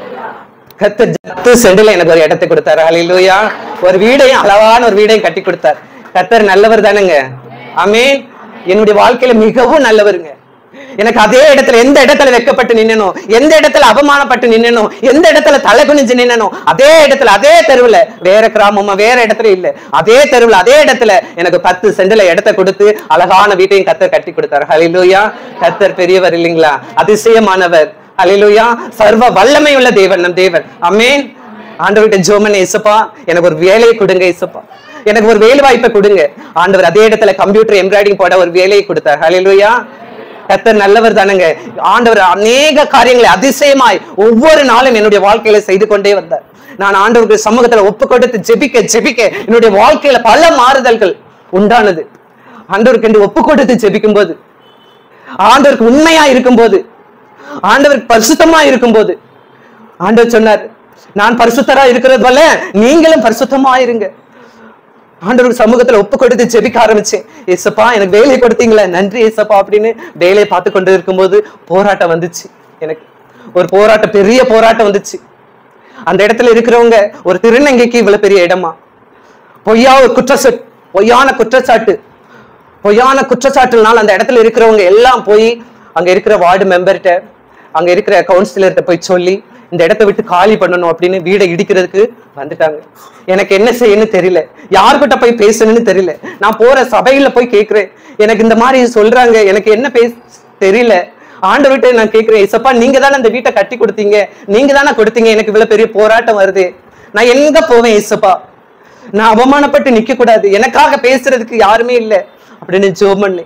கத்தர் ஜத்து செண்டுல எனக்கு ஒரு இடத்தை கொடுத்தாரு அலையிலூயா ஒரு வீடையும் அளவான ஒரு வீடையும் கட்டி கொடுத்தார் கத்தர் நல்லவர் தானேங்க ஆமேன் என்னுடைய வாழ்க்கையில மிகவும் நல்லவருங்க எனக்கு அதே இடத்துல எந்த இடத்துல வெக்கப்பட்டு நின்னனோ எந்த இடத்துல அவமானப்பட்டு நின்னனோ எந்த இடத்துல தலை குனிஞ்சு நின்னனோ அதே இடத்துல அதே தெருவுல வேற கிராமமா வேற இடத்துல இல்ல அதே தெருவுல அதே இடத்துல எனக்கு பத்து சென்டில இடத்தை கொடுத்து அழகான வீட்டையும் கத்தர் கட்டி கொடுத்தார் ஹலிலூயா கத்தர் பெரியவர் இல்லைங்களா அதிசயமானவர் ஹலிலூயா சர்வ வல்லமை உள்ள தேவன் நம் தேவன் அமேன் ஆண்டவர்கிட்ட ஜோமன் ஏசப்பா எனக்கு ஒரு வேலையை கொடுங்க ஏசப்பா எனக்கு ஒரு வேலை வாய்ப்பை கொடுங்க ஆண்டவர் அதே இடத்துல கம்ப்யூட்டர் எம்ப்ராய்டிங் போட ஒரு வேலையை கொடுத்தார் ஹலிலூயா கத்தர் நல்லவர் தானங்க ஆண்டவர் அநேக காரியங்களை அதிசயமாய் ஒவ்வொரு நாளும் என்னுடைய வாழ்க்கையில செய்து கொண்டே வந்தார் நான் ஆண்டவருக்கு சமூகத்துல ஒப்பு கொடுத்து ஜெபிக்க ஜெபிக்க என்னுடைய வாழ்க்கையில பல மாறுதல்கள் உண்டானது ஆண்டவருக்கு என்று ஒப்பு கொடுத்து ஜெபிக்கும் போது ஆண்டவருக்கு உண்மையா இருக்கும்போது ஆண்டவருக்கு பரிசுத்தமா இருக்கும்போது ஆண்டவர் சொன்னார் நான் பரிசுத்தரா இருக்கிறது போல நீங்களும் பரிசுத்தமா இருங்க ஆண்டவர் சமூகத்துல ஒப்பு கொடுத்து ஜெபிக்க ஆரம்பிச்சேன் ஏசப்பா எனக்கு வேலையை கொடுத்தீங்களே நன்றி ஏசப்பா அப்படின்னு வேலையை பார்த்து கொண்டு இருக்கும்போது போராட்டம் வந்துச்சு எனக்கு ஒரு போராட்டம் பெரிய போராட்டம் வந்துச்சு அந்த இடத்துல இருக்கிறவங்க ஒரு திருநங்கைக்கு இவ்வளவு பெரிய இடமா பொய்யா ஒரு குற்றச்சாட்டு பொய்யான குற்றச்சாட்டு பொய்யான குற்றச்சாட்டுனால அந்த இடத்துல இருக்கிறவங்க எல்லாம் போய் அங்க இருக்கிற வார்டு மெம்பர்கிட்ட அங்க இருக்கிற கவுன்சிலர்கிட்ட போய் சொல்லி இந்த இடத்த விட்டு காலி பண்ணணும் அப்படின்னு வீடை இடிக்கிறதுக்கு வந்துட்டாங்க எனக்கு என்ன செய்யணும்னு தெரியல யார்கிட்ட போய் பேசணும்னு தெரியல நான் போற சபையில போய் கேக்குறேன் எனக்கு இந்த மாதிரி சொல்றாங்க எனக்கு என்ன பேச தெரியல ஆண்டவர்கிட்ட நான் கேக்குறேன் இசப்பா நீங்க தானே அந்த வீட்டை கட்டி கொடுத்தீங்க நீங்க தானே கொடுத்தீங்க எனக்கு இவ்வளவு பெரிய போராட்டம் வருது நான் எங்க போவேன் இசப்பா நான் அவமானப்பட்டு நிக்க கூடாது எனக்காக பேசுறதுக்கு யாருமே இல்லை அப்படின்னு ஜோம் பண்ணேன்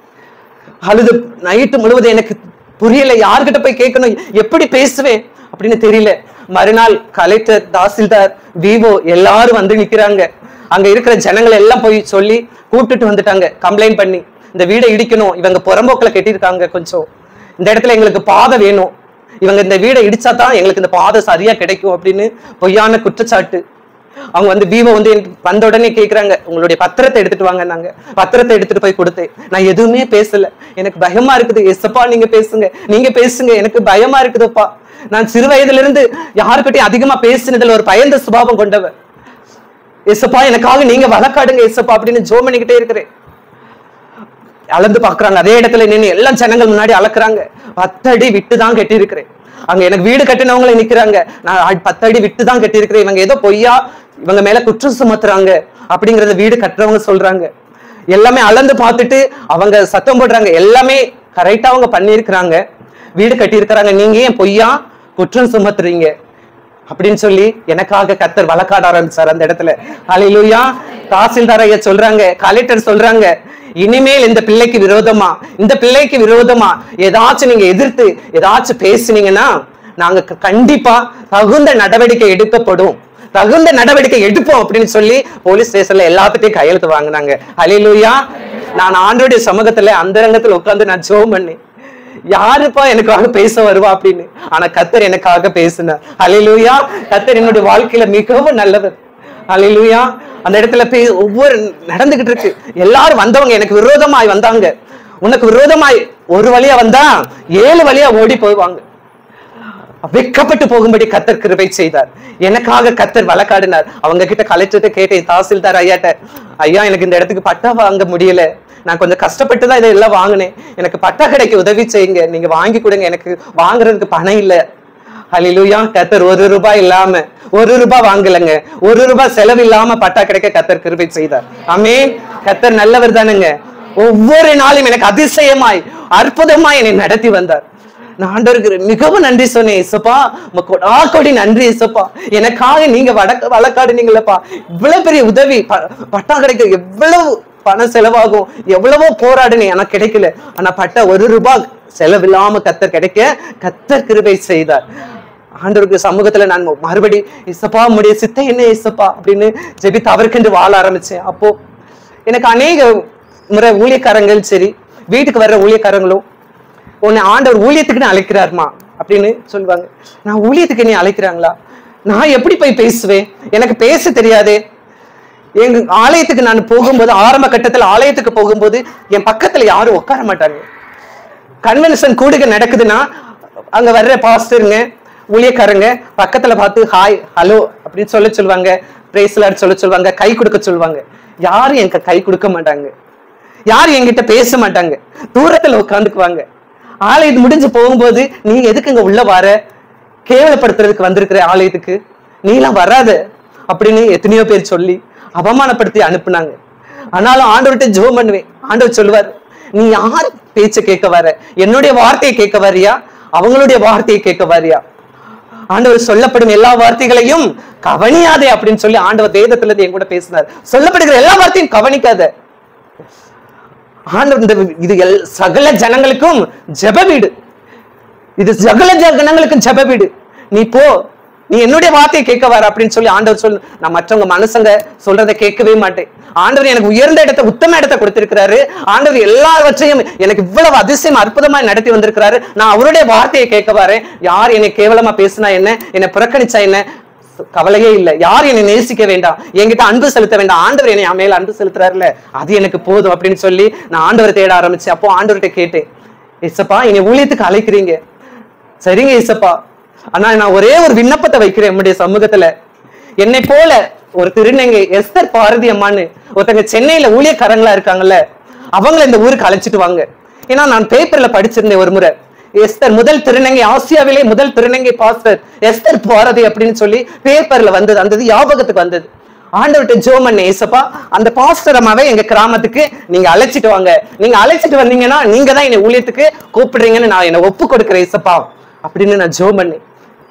அழுது நைட்டு முழுவதும் எனக்கு புரியல யார்கிட்ட போய் கேட்கணும் எப்படி பேசுவேன் அப்படின்னு தெரியல மறுநாள் கலெக்டர் தாசில்தார் விவோ எல்லாரும் வந்து நிக்கிறாங்க அங்க இருக்கிற ஜனங்களை எல்லாம் போய் சொல்லி கூப்பிட்டுட்டு வந்துட்டாங்க கம்ப்ளைண்ட் பண்ணி இந்த வீடை இடிக்கணும் இவங்க புறம்போக்கில் கட்டியிருக்காங்க கொஞ்சம் இந்த இடத்துல எங்களுக்கு பாதை வேணும் இவங்க இந்த வீடை இடிச்சா தான் எங்களுக்கு இந்த பாதை சரியா கிடைக்கும் அப்படின்னு பொய்யான குற்றச்சாட்டு அவங்க வந்து பீம வந்து எனக்கு வந்த உடனே கேக்குறாங்க உங்களுடைய பத்திரத்தை எடுத்துட்டு வாங்க நாங்க பத்திரத்தை எடுத்துட்டு போய் கொடுத்தேன் நான் எதுவுமே பேசல எனக்கு பயமா இருக்குது எஸ்ப்பா நீங்க பேசுங்க நீங்க பேசுங்க எனக்கு பயமா இருக்குதுப்பா நான் சிறு வயதுல இருந்து யாருக்கிட்டையும் அதிகமா பேசினதுல ஒரு பயந்த சுபாவம் கொண்டவன் எஸ்ப்பா எனக்காக நீங்க வழக்காடுங்க எஸ்ப்பா அப்படின்னு ஜோ பண்ணிக்கிட்டே இருக்கிறேன் அளந்து பாக்குறாங்க அதே இடத்துல நின்று எல்லாம் ஜனங்கள் முன்னாடி அளக்குறாங்க பத்தடி விட்டு தான் கட்டி இருக்கிறேன் அங்க எனக்கு வீடு கட்டினவங்களே நிக்கிறாங்க நான் அ- பத்தடி விட்டு தான் கட்டி இருக்கிறேன் இவங்க ஏதோ பொய்யா இவங்க மேல குற்றம் சுமத்துறாங்க அப்படிங்கறத வீடு கட்டுறவங்க சொல்றாங்க எல்லாமே அளந்து பார்த்துட்டு அவங்க சத்தம் போடுறாங்க எல்லாமே கரெக்டா அவங்க பண்ணியிருக்கிறாங்க வீடு கட்டியிருக்கிறாங்க நீங்க ஏன் பொய்யா குற்றம் சுமத்துறீங்க அப்படின்னு சொல்லி எனக்காக கத்தர் வழக்காட ஆரம்பிச்சார் அந்த இடத்துல அலையிலுயா தாசில்தார் ஐயா சொல்றாங்க கலெக்டர் சொல்றாங்க இனிமேல் இந்த பிள்ளைக்கு விரோதமா இந்த பிள்ளைக்கு விரோதமா ஏதாச்சும் நீங்க எதிர்த்து ஏதாச்சும் பேசுனீங்கன்னா நாங்க க- கண்டிப்பா தகுந்த நடவடிக்கை எடுக்கப்படும் தகுந்த நடவடிக்கை எடுப்போம் அப்படின்னு சொல்லி போலீஸ் ஸ்டேஷன்ல எல்லாத்துட்டையும் கையெழுத்து வாங்கினாங்க ஹalleluya நான் ஆண்டோடைய சமூகத்துல அந்தரங்கத்துல உட்கார்ந்து நான் ஜெபம் பண்ணேன் யாருப்பா எனக்காக பேச வருவா அப்படின்னு ஆனா கத்தர் எனக்காக பேசினார் ஹalleluya கத்தர் என்னுடைய வாழ்க்கையில மிகவும் நல்லவர் ஹalleluya அந்த இடத்துல போய் ஒவ்வொரு நடந்துகிட்டு இருக்கு எல்லாரும் வந்தவங்க எனக்கு விரோதமாய் வந்தாங்க உனக்கு விரோதமாய் ஒரு வழியா வந்தா ஏழு வழியா ஓடி போவாங்க வெக்கப்பட்டு போகும்படி கத்தர் கிருபை செய்தார் எனக்காக கத்தர் வழக்காடினார் அவங்க கிட்ட கலெக்டர்கிட்ட கேட்டேன் தாசில்தார் ஐயாட்ட ஐயா எனக்கு இந்த இடத்துக்கு பட்டா வாங்க முடியல நான் கொஞ்சம் கஷ்டப்பட்டு தான் இதெல்லாம் வாங்கினேன் எனக்கு பட்டா கிடைக்க உதவி செய்யுங்க நீங்க வாங்கி கொடுங்க எனக்கு வாங்குறதுக்கு பணம் இல்ல ஹalleluya கத்தர் ஒரு ரூபாய் இல்லாம ஒரு ரூபாய் வாங்கலங்க ஒரு ரூபாய் செலவு இல்லாம பட்டா கிடைக்க கத்தர் கிருபை செய்தார் ஆமென் கத்தர் நல்லவர் தானுங்க ஒவ்வொரு நாளும் எனக்கு அதிசயமாய் அற்புதமாய் என்னை நடத்தி வந்தார் நான் ஆண்டவருக்கு மிகவும் நன்றி சொன்னேன் இசப்பா கொடா கொடி நன்றி இசப்பா எனக்காக நீங்க வடக்கு வழக்காடுனீங்களப்பா இவ்வளவு பெரிய உதவி ப- பட்டா கிடைக்க எவ்வளவு பணம் செலவாகும் எவ்வளவோ போராடுனேன் எனக்கு கிடைக்கல ஆனா பட்டா ஒரு ரூபாய் செலவில்லாம கத்தர் கிடைக்க கத்தர் கிருபை செய்தார் ஆண்டவருக்கு சமூகத்துல நான் மறுபடி இசப்பா முடிய சித்த என்ன இசப்பா அப்படின்னு ஜெபித்து அவருக்கென்று வாழ ஆரம்பிச்சேன் அப்போ எனக்கு அநேக முறை ஊழியக்காரங்கள் சரி வீட்டுக்கு வர்ற ஊழியக்காரங்களும் உன்னை ஆண்டவர் ஊழியத்துக்குன்னு அழைக்கிறாருமா அப்படின்னு சொல்லுவாங்க நான் ஊழியத்துக்கு நீ அழைக்கிறாங்களா நான் எப்படி போய் பேசுவேன் எனக்கு பேச தெரியாதே எங்க ஆலயத்துக்கு நான் போகும்போது ஆரம்ப கட்டத்துல ஆலயத்துக்கு போகும்போது என் பக்கத்துல யாரும் உட்கார மாட்டாங்க கன்வென்ஷன் கூடுக நடக்குதுன்னா அங்க வர்ற பாஸ்டருங்க ஊழியக்காரங்க பக்கத்துல பார்த்து ஹாய் ஹலோ அப்படின்னு சொல்ல சொல்லுவாங்க பிரேஸ்லாட் சொல்ல சொல்லுவாங்க கை கொடுக்க சொல்லுவாங்க யாரும் எனக்கு கை கொடுக்க மாட்டாங்க யாரும் என்கிட்ட பேச மாட்டாங்க தூரத்துல உட்காந்துக்குவாங்க ஆலயத்து முடிஞ்சு போகும்போது நீ எதுக்கு இங்க உள்ள வர கேவலப்படுத்துறதுக்கு வந்திருக்கிற ஆலயத்துக்கு நீலாம் வராத அப்படின்னு எத்தனையோ பேர் சொல்லி அவமானப்படுத்தி அனுப்புனாங்க ஆனாலும் ஆண்டவர்கிட்ட ஜெபம் பண்ணுவேன் ஆண்டவர் சொல்லுவார் நீ யார் பேச்ச கேட்க வர என்னுடைய வார்த்தையை கேட்க வரியா அவங்களுடைய வார்த்தையை கேட்க வரியா ஆண்டவர் சொல்லப்படும் எல்லா வார்த்தைகளையும் கவனியாதே அப்படின்னு சொல்லி ஆண்டவர் வேதத்துல இருந்து என் கூட பேசினார் சொல்லப்படுகிற எல்லா வார்த்தையும் கவனிக்காத ஆண்டவர் இந்த இது எல்- சகல ஜனங்களுக்கும் ஜெப வீடு இது சகல ஜனங்களுக்கும் ஜெப வீடு நீ போ நீ என்னுடைய வார்த்தையை கேட்க வர அப்படின்னு சொல்லி ஆண்டவர் சொல்லு நான் மற்றவங்க மனுஷங்க சொல்றதை கேட்கவே மாட்டேன் ஆண்டவர் எனக்கு உயர்ந்த இடத்தை உத்தம இடத்தை கொடுத்திருக்கிறாரு ஆண்டவர் எல்லாவற்றையும் எனக்கு இவ்வளவு அதிசயம் அற்புதமா நடத்தி வந்திருக்கிறாரு நான் அவருடைய வார்த்தையை கேட்க வரேன் யார் என்னை கேவலமா பேசினா என்ன என்னை புறக்கணிச்சா என்ன கவலையே இல்லை யார் என்னை நேசிக்க வேண்டாம் என்கிட்ட அன்பு செலுத்த வேண்டாம் ஆண்டவர் என்னை என் மேல அன்பு செலுத்துறாருல அது எனக்கு போதும் அப்படின்னு சொல்லி நான் ஆண்டவரை தேட ஆரம்பிச்சேன் அப்போ ஆண்டவர்கிட்ட கேட்டேன் இசப்பா என்னை ஊழியத்துக்கு அழைக்கிறீங்க சரிங்க இசப்பா ஆனா நான் ஒரே ஒரு விண்ணப்பத்தை வைக்கிறேன் நம்முடைய சமூகத்துல என்னை போல ஒரு திருநங்கை எஸ்தர் பாரதி அம்மான்னு ஒருத்தங்க சென்னையில ஊழியக்காரங்களா இருக்காங்கல்ல அவங்கள இந்த ஊருக்கு அழைச்சிட்டு வாங்க ஏன்னா நான் பேப்பர்ல படிச்சிருந்தேன் ஒரு முறை எஸ்தர் முதல் திருநங்கை ஆசியாவிலே முதல் திருநங்கை பாஸ்டர் எஸ்தர் பாரதி அப்படின்னு சொல்லி பேப்பர்ல வந்தது அந்த இது ஞாபகத்துக்கு வந்தது ஆண்டவர்கிட்ட ஜோமன் ஏசப்பா அந்த பாஸ்டர் அம்மாவை எங்க கிராமத்துக்கு நீங்க அழைச்சிட்டு வாங்க நீங்க அழைச்சிட்டு வந்தீங்கன்னா நீங்க தான் என்னை ஊழியத்துக்கு கூப்பிடுறீங்கன்னு நான் என்னை ஒப்பு கொடுக்கிறேன் ஏசப்பா அப்படின்னு நான் ஜோம் பண்ணேன்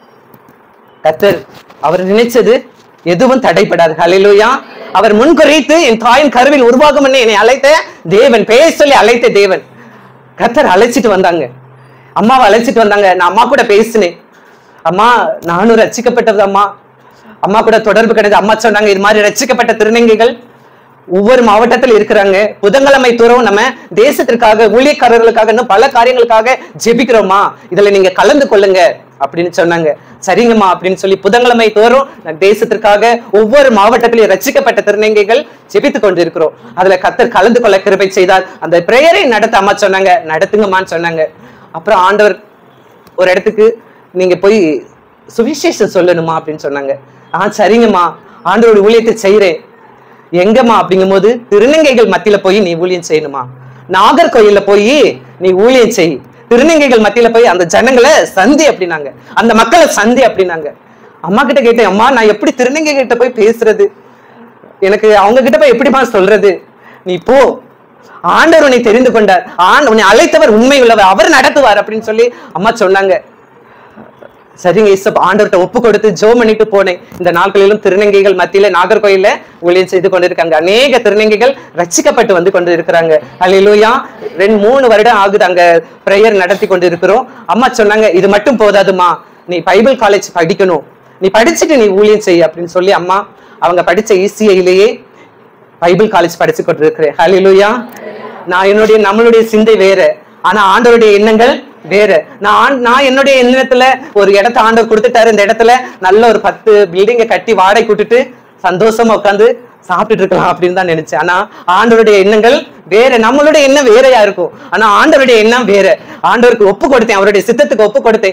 கத்தர் அவர் நினைச்சது எதுவும் தடைப்படாது ஹalleluya அவர் முன்குறித்து என் தாயின் கருவில் உருவாகும் முன்னே என்னை அழைத்த தேவன் பெயர் சொல்லி அழைத்த தேவன் கத்தர் அழைச்சிட்டு வந்தாங்க அம்மாவை அழைச்சிட்டு வந்தாங்க நான் அம்மா கூட பேசினேன் அம்மா நானும் ரட்சிக்கப்பட்டது அம்மா அம்மா கூட தொடர்பு கிடையாது அம்மா சொன்னாங்க இது மாதிரி ரட்சிக்கப்பட்ட திருநங்கைகள் ஒவ்வொரு மாவட்டத்தில் இருக்கிறாங்க புதன்கிழமை தோறும் நம்ம தேசத்திற்காக ஊழியக்காரர்களுக்காக இன்னும் பல காரியங்களுக்காக ஜெபிக்கிறோமா இதுல நீங்க கலந்து கொள்ளுங்க அப்படின்னு சொன்னாங்க சரிங்கம்மா அப்படின்னு சொல்லி புதன்கிழமை தோறும் நான் தேசத்திற்காக ஒவ்வொரு மாவட்டத்திலும் ரட்சிக்கப்பட்ட திருநங்கைகள் ஜெபித்துக் கொண்டிருக்கிறோம் அதுல கத்தர் கலந்து கொள்ள கிருபை செய்தால் அந்த பிரேயரை நடத்த அம்மா சொன்னாங்க நடத்துங்கம்மான்னு சொன்னாங்க அப்புறம் ஆண்டவர் ஒரு இடத்துக்கு நீங்க போய் சுவிசேஷம் சொல்லணுமா அப்படின்னு சொன்னாங்க ஆ சரிங்கம்மா ஆண்டவருடைய ஊழியத்தை செய்றேன் எங்கம்மா அப்படிங்கும்போது திருநங்கைகள் மத்தியில போய் நீ ஊழியம் செய்யணுமா நாகர்கோயில்ல போய் நீ ஊழியம் செய் திருநங்கைகள் மத்தியில போய் அந்த ஜனங்களை சந்தி அப்படின்னாங்க அந்த மக்களை சந்தி அப்படின்னாங்க அம்மா கிட்ட கேட்டேன் அம்மா நான் எப்படி திருநங்கை கிட்ட போய் பேசுறது எனக்கு அவங்க கிட்ட போய் எப்படிமா சொல்றது நீ போ ஆண்டவர் உன்னை தெரிந்து கொண்டார் ஆண்டு உன்னை அழைத்தவர் உண்மை உள்ளவர் அவர் நடத்துவார் அப்படின்னு சொல்லி அம்மா சொன்னாங்க சரிங்க இசப் ஆண்டவர்கிட்ட ஒப்பு கொடுத்து ஜோ பண்ணிட்டு போனேன் இந்த நாட்களிலும் திருநங்கைகள் மத்தியில நாகர்கோயில்ல ஊழியம் செய்து கொண்டிருக்காங்க அநேக திருநங்கைகள் ரட்சிக்கப்பட்டு வந்து கொண்டு இருக்கிறாங்க அல்லேலூயா ரெண்டு மூணு வருடம் ஆகுது அங்க பிரேயர் நடத்தி கொண்டு இருக்கிறோம் அம்மா சொன்னாங்க இது மட்டும் போதாதுமா நீ பைபிள் காலேஜ் படிக்கணும் நீ படிச்சுட்டு நீ ஊழியம் செய் அப்படின்னு சொல்லி அம்மா அவங்க படிச்ச ஈசிஐயிலேயே பைபிள் காலேஜ் படிச்சு கொண்டிருக்கிறேன் ஹalleluya நான் என்னுடைய நம்மளுடைய சிந்தை வேற ஆனா ஆண்டவருடைய எண்ணங்கள் வேற நான் ஆண்- நான் என்னுடைய எண்ணத்துல ஒரு இடத்த ஆண்டவர் கொடுத்துட்டாரு இந்த இடத்துல நல்ல ஒரு பத்து பில்டிங்கை கட்டி வாடகை கூட்டிட்டு சந்தோஷமா உட்காந்து சாப்பிட்டுட்டு இருக்கலாம் அப்படின்னு தான் நினைச்சேன் ஆனா ஆண்டவருடைய எண்ணங்கள் வேற நம்மளுடைய எண்ணம் வேறையா இருக்கும் ஆனா ஆண்டவருடைய எண்ணம் வேற ஆண்டவருக்கு ஒப்பு கொடுத்தேன் அவருடைய சித்தத்துக்கு ஒப்பு கொடுத்தேன்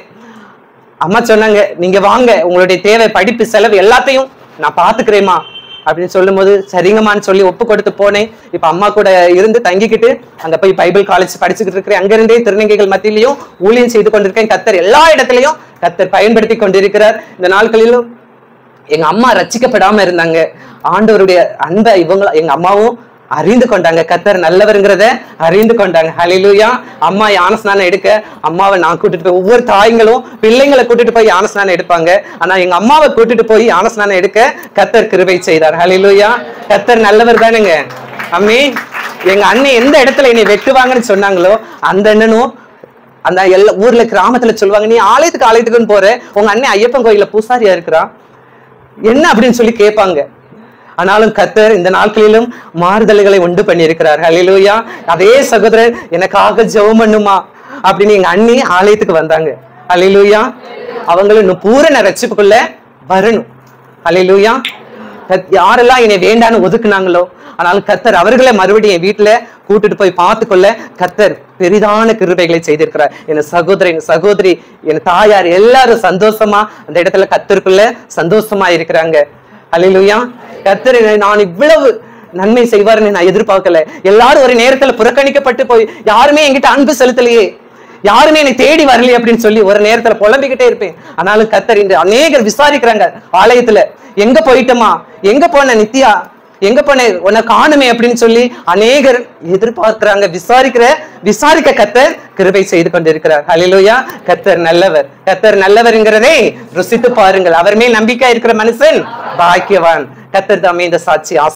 அம்மா சொன்னாங்க நீங்க வாங்க உங்களுடைய தேவை படிப்பு செலவு எல்லாத்தையும் நான் பாத்துக்கிறேம்மா அப்படின்னு சொல்லும்போது சரிங்கம்மான்னு சொல்லி ஒப்பு கொடுத்து போனேன் இப்ப அம்மா கூட இருந்து தங்கிக்கிட்டு அங்க போய் பைபிள் காலேஜ் படிச்சுக்கிட்டு இருக்கிறேன் அங்கிருந்தே திருநங்கைகள் மத்தியிலையும் ஊழியம் செய்து கொண்டிருக்கேன் கத்தர் எல்லா இடத்துலயும் கத்தர் பயன்படுத்தி கொண்டிருக்கிறார் இந்த நாட்களிலும் எங்க அம்மா ரட்சிக்கப்படாம இருந்தாங்க ஆண்டவருடைய அன்பை இவங்க எங்க அம்மாவும் அறிந்து கொண்டாங்க கத்தர் நல்லவருங்கிறத அறிந்து கொண்டாங்க ஹalleluya அம்மா யானஸ்நானம் எடுக்க அம்மாவை நான் கூட்டிட்டு போய் ஒவ்வொரு தாய்ங்களும் பிள்ளைங்களை கூட்டிட்டு போய் யானஸ்நானம் எடுப்பாங்க ஆனா எங்க அம்மாவை கூட்டிட்டு போய் யானஸ்நானம் எடுக்க கத்தர் கிருபை செய்தார் ஹalleluya கத்தர் நல்லவர் தானுங்க அம்மி எங்க அண்ணன் எந்த இடத்துல என்னை வெட்டுவாங்கன்னு சொன்னாங்களோ அந்த அண்ணனும் அந்த எல்லா ஊர்ல கிராமத்துல சொல்லுவாங்க நீ ஆலயத்துக்கு ஆலயத்துக்குன்னு போற உங்க அண்ணன் ஐயப்பன் கோயில்ல பூசாரியா இருக்கிறான் என்ன அப்படின்னு சொல்லி கேட்பாங்க ஆனாலும் கத்தர் இந்த நாட்களிலும் மாறுதல்களை உண்டு பண்ணியிருக்கிறார் ஹalleluya அதே சகோதரர் எனக்காக ஜெபம் பண்ணுமா அப்படின்னு எங்க அண்ணி ஆலயத்துக்கு வந்தாங்க ஹalleluya அவங்களும் இன்னும் பூரண ரட்சிப்புக்குள்ள வரணும் ஹalleluya கத்- யாரெல்லாம் என்னை வேண்டான்னு ஒதுக்குனாங்களோ ஆனாலும் கத்தர் அவர்களை மறுபடியும் என் வீட்டுல கூட்டிட்டு போய் பார்த்துக்கொள்ள கத்தர் பெரிதான கிருபைகளை செய்திருக்கிறார் என் சகோதரன் சகோதரி என் தாயார் எல்லாரும் சந்தோஷமா அந்த இடத்துல கத்தருக்குள்ள சந்தோஷமா இருக்கிறாங்க அல்லேலூயா கத்தர் என்னை நான் இவ்வளவு நன்மை செய்வாருன்னு நான் எதிர்பார்க்கல எல்லாரும் ஒரு நேரத்துல புறக்கணிக்கப்பட்டு போய் யாருமே என்கிட்ட அன்பு செலுத்தலையே யாருமே என்னை தேடி வரலையே அப்படின்னு சொல்லி ஒரு நேரத்துல புலம்பிக்கிட்டே இருப்பேன் ஆனாலும் கத்தர் இன்று அநேகர் விசாரிக்கிறாங்க ஆலயத்துல எங்க போயிட்டமா எங்க போன நித்யா எங்க போன உன்னை காணுமே அப்படின்னு சொல்லி அநேகர் எதிர்பார்க்கிறாங்க விசாரிக்கிற விசாரிக்க கத்தர் கிருபை செய்து கொண்டிருக்கிறார் ஹalleluya கத்தர் நல்லவர் கத்தர் நல்லவர்ங்கிறதே ருசித்து பாருங்கள் அவர் மேல் நம்பிக்கை இருக்கிற மனுஷன் பாக்கியவான் கத்தர் தாமே இந்த சாட்சி ஆசீர்வதிப்பார்.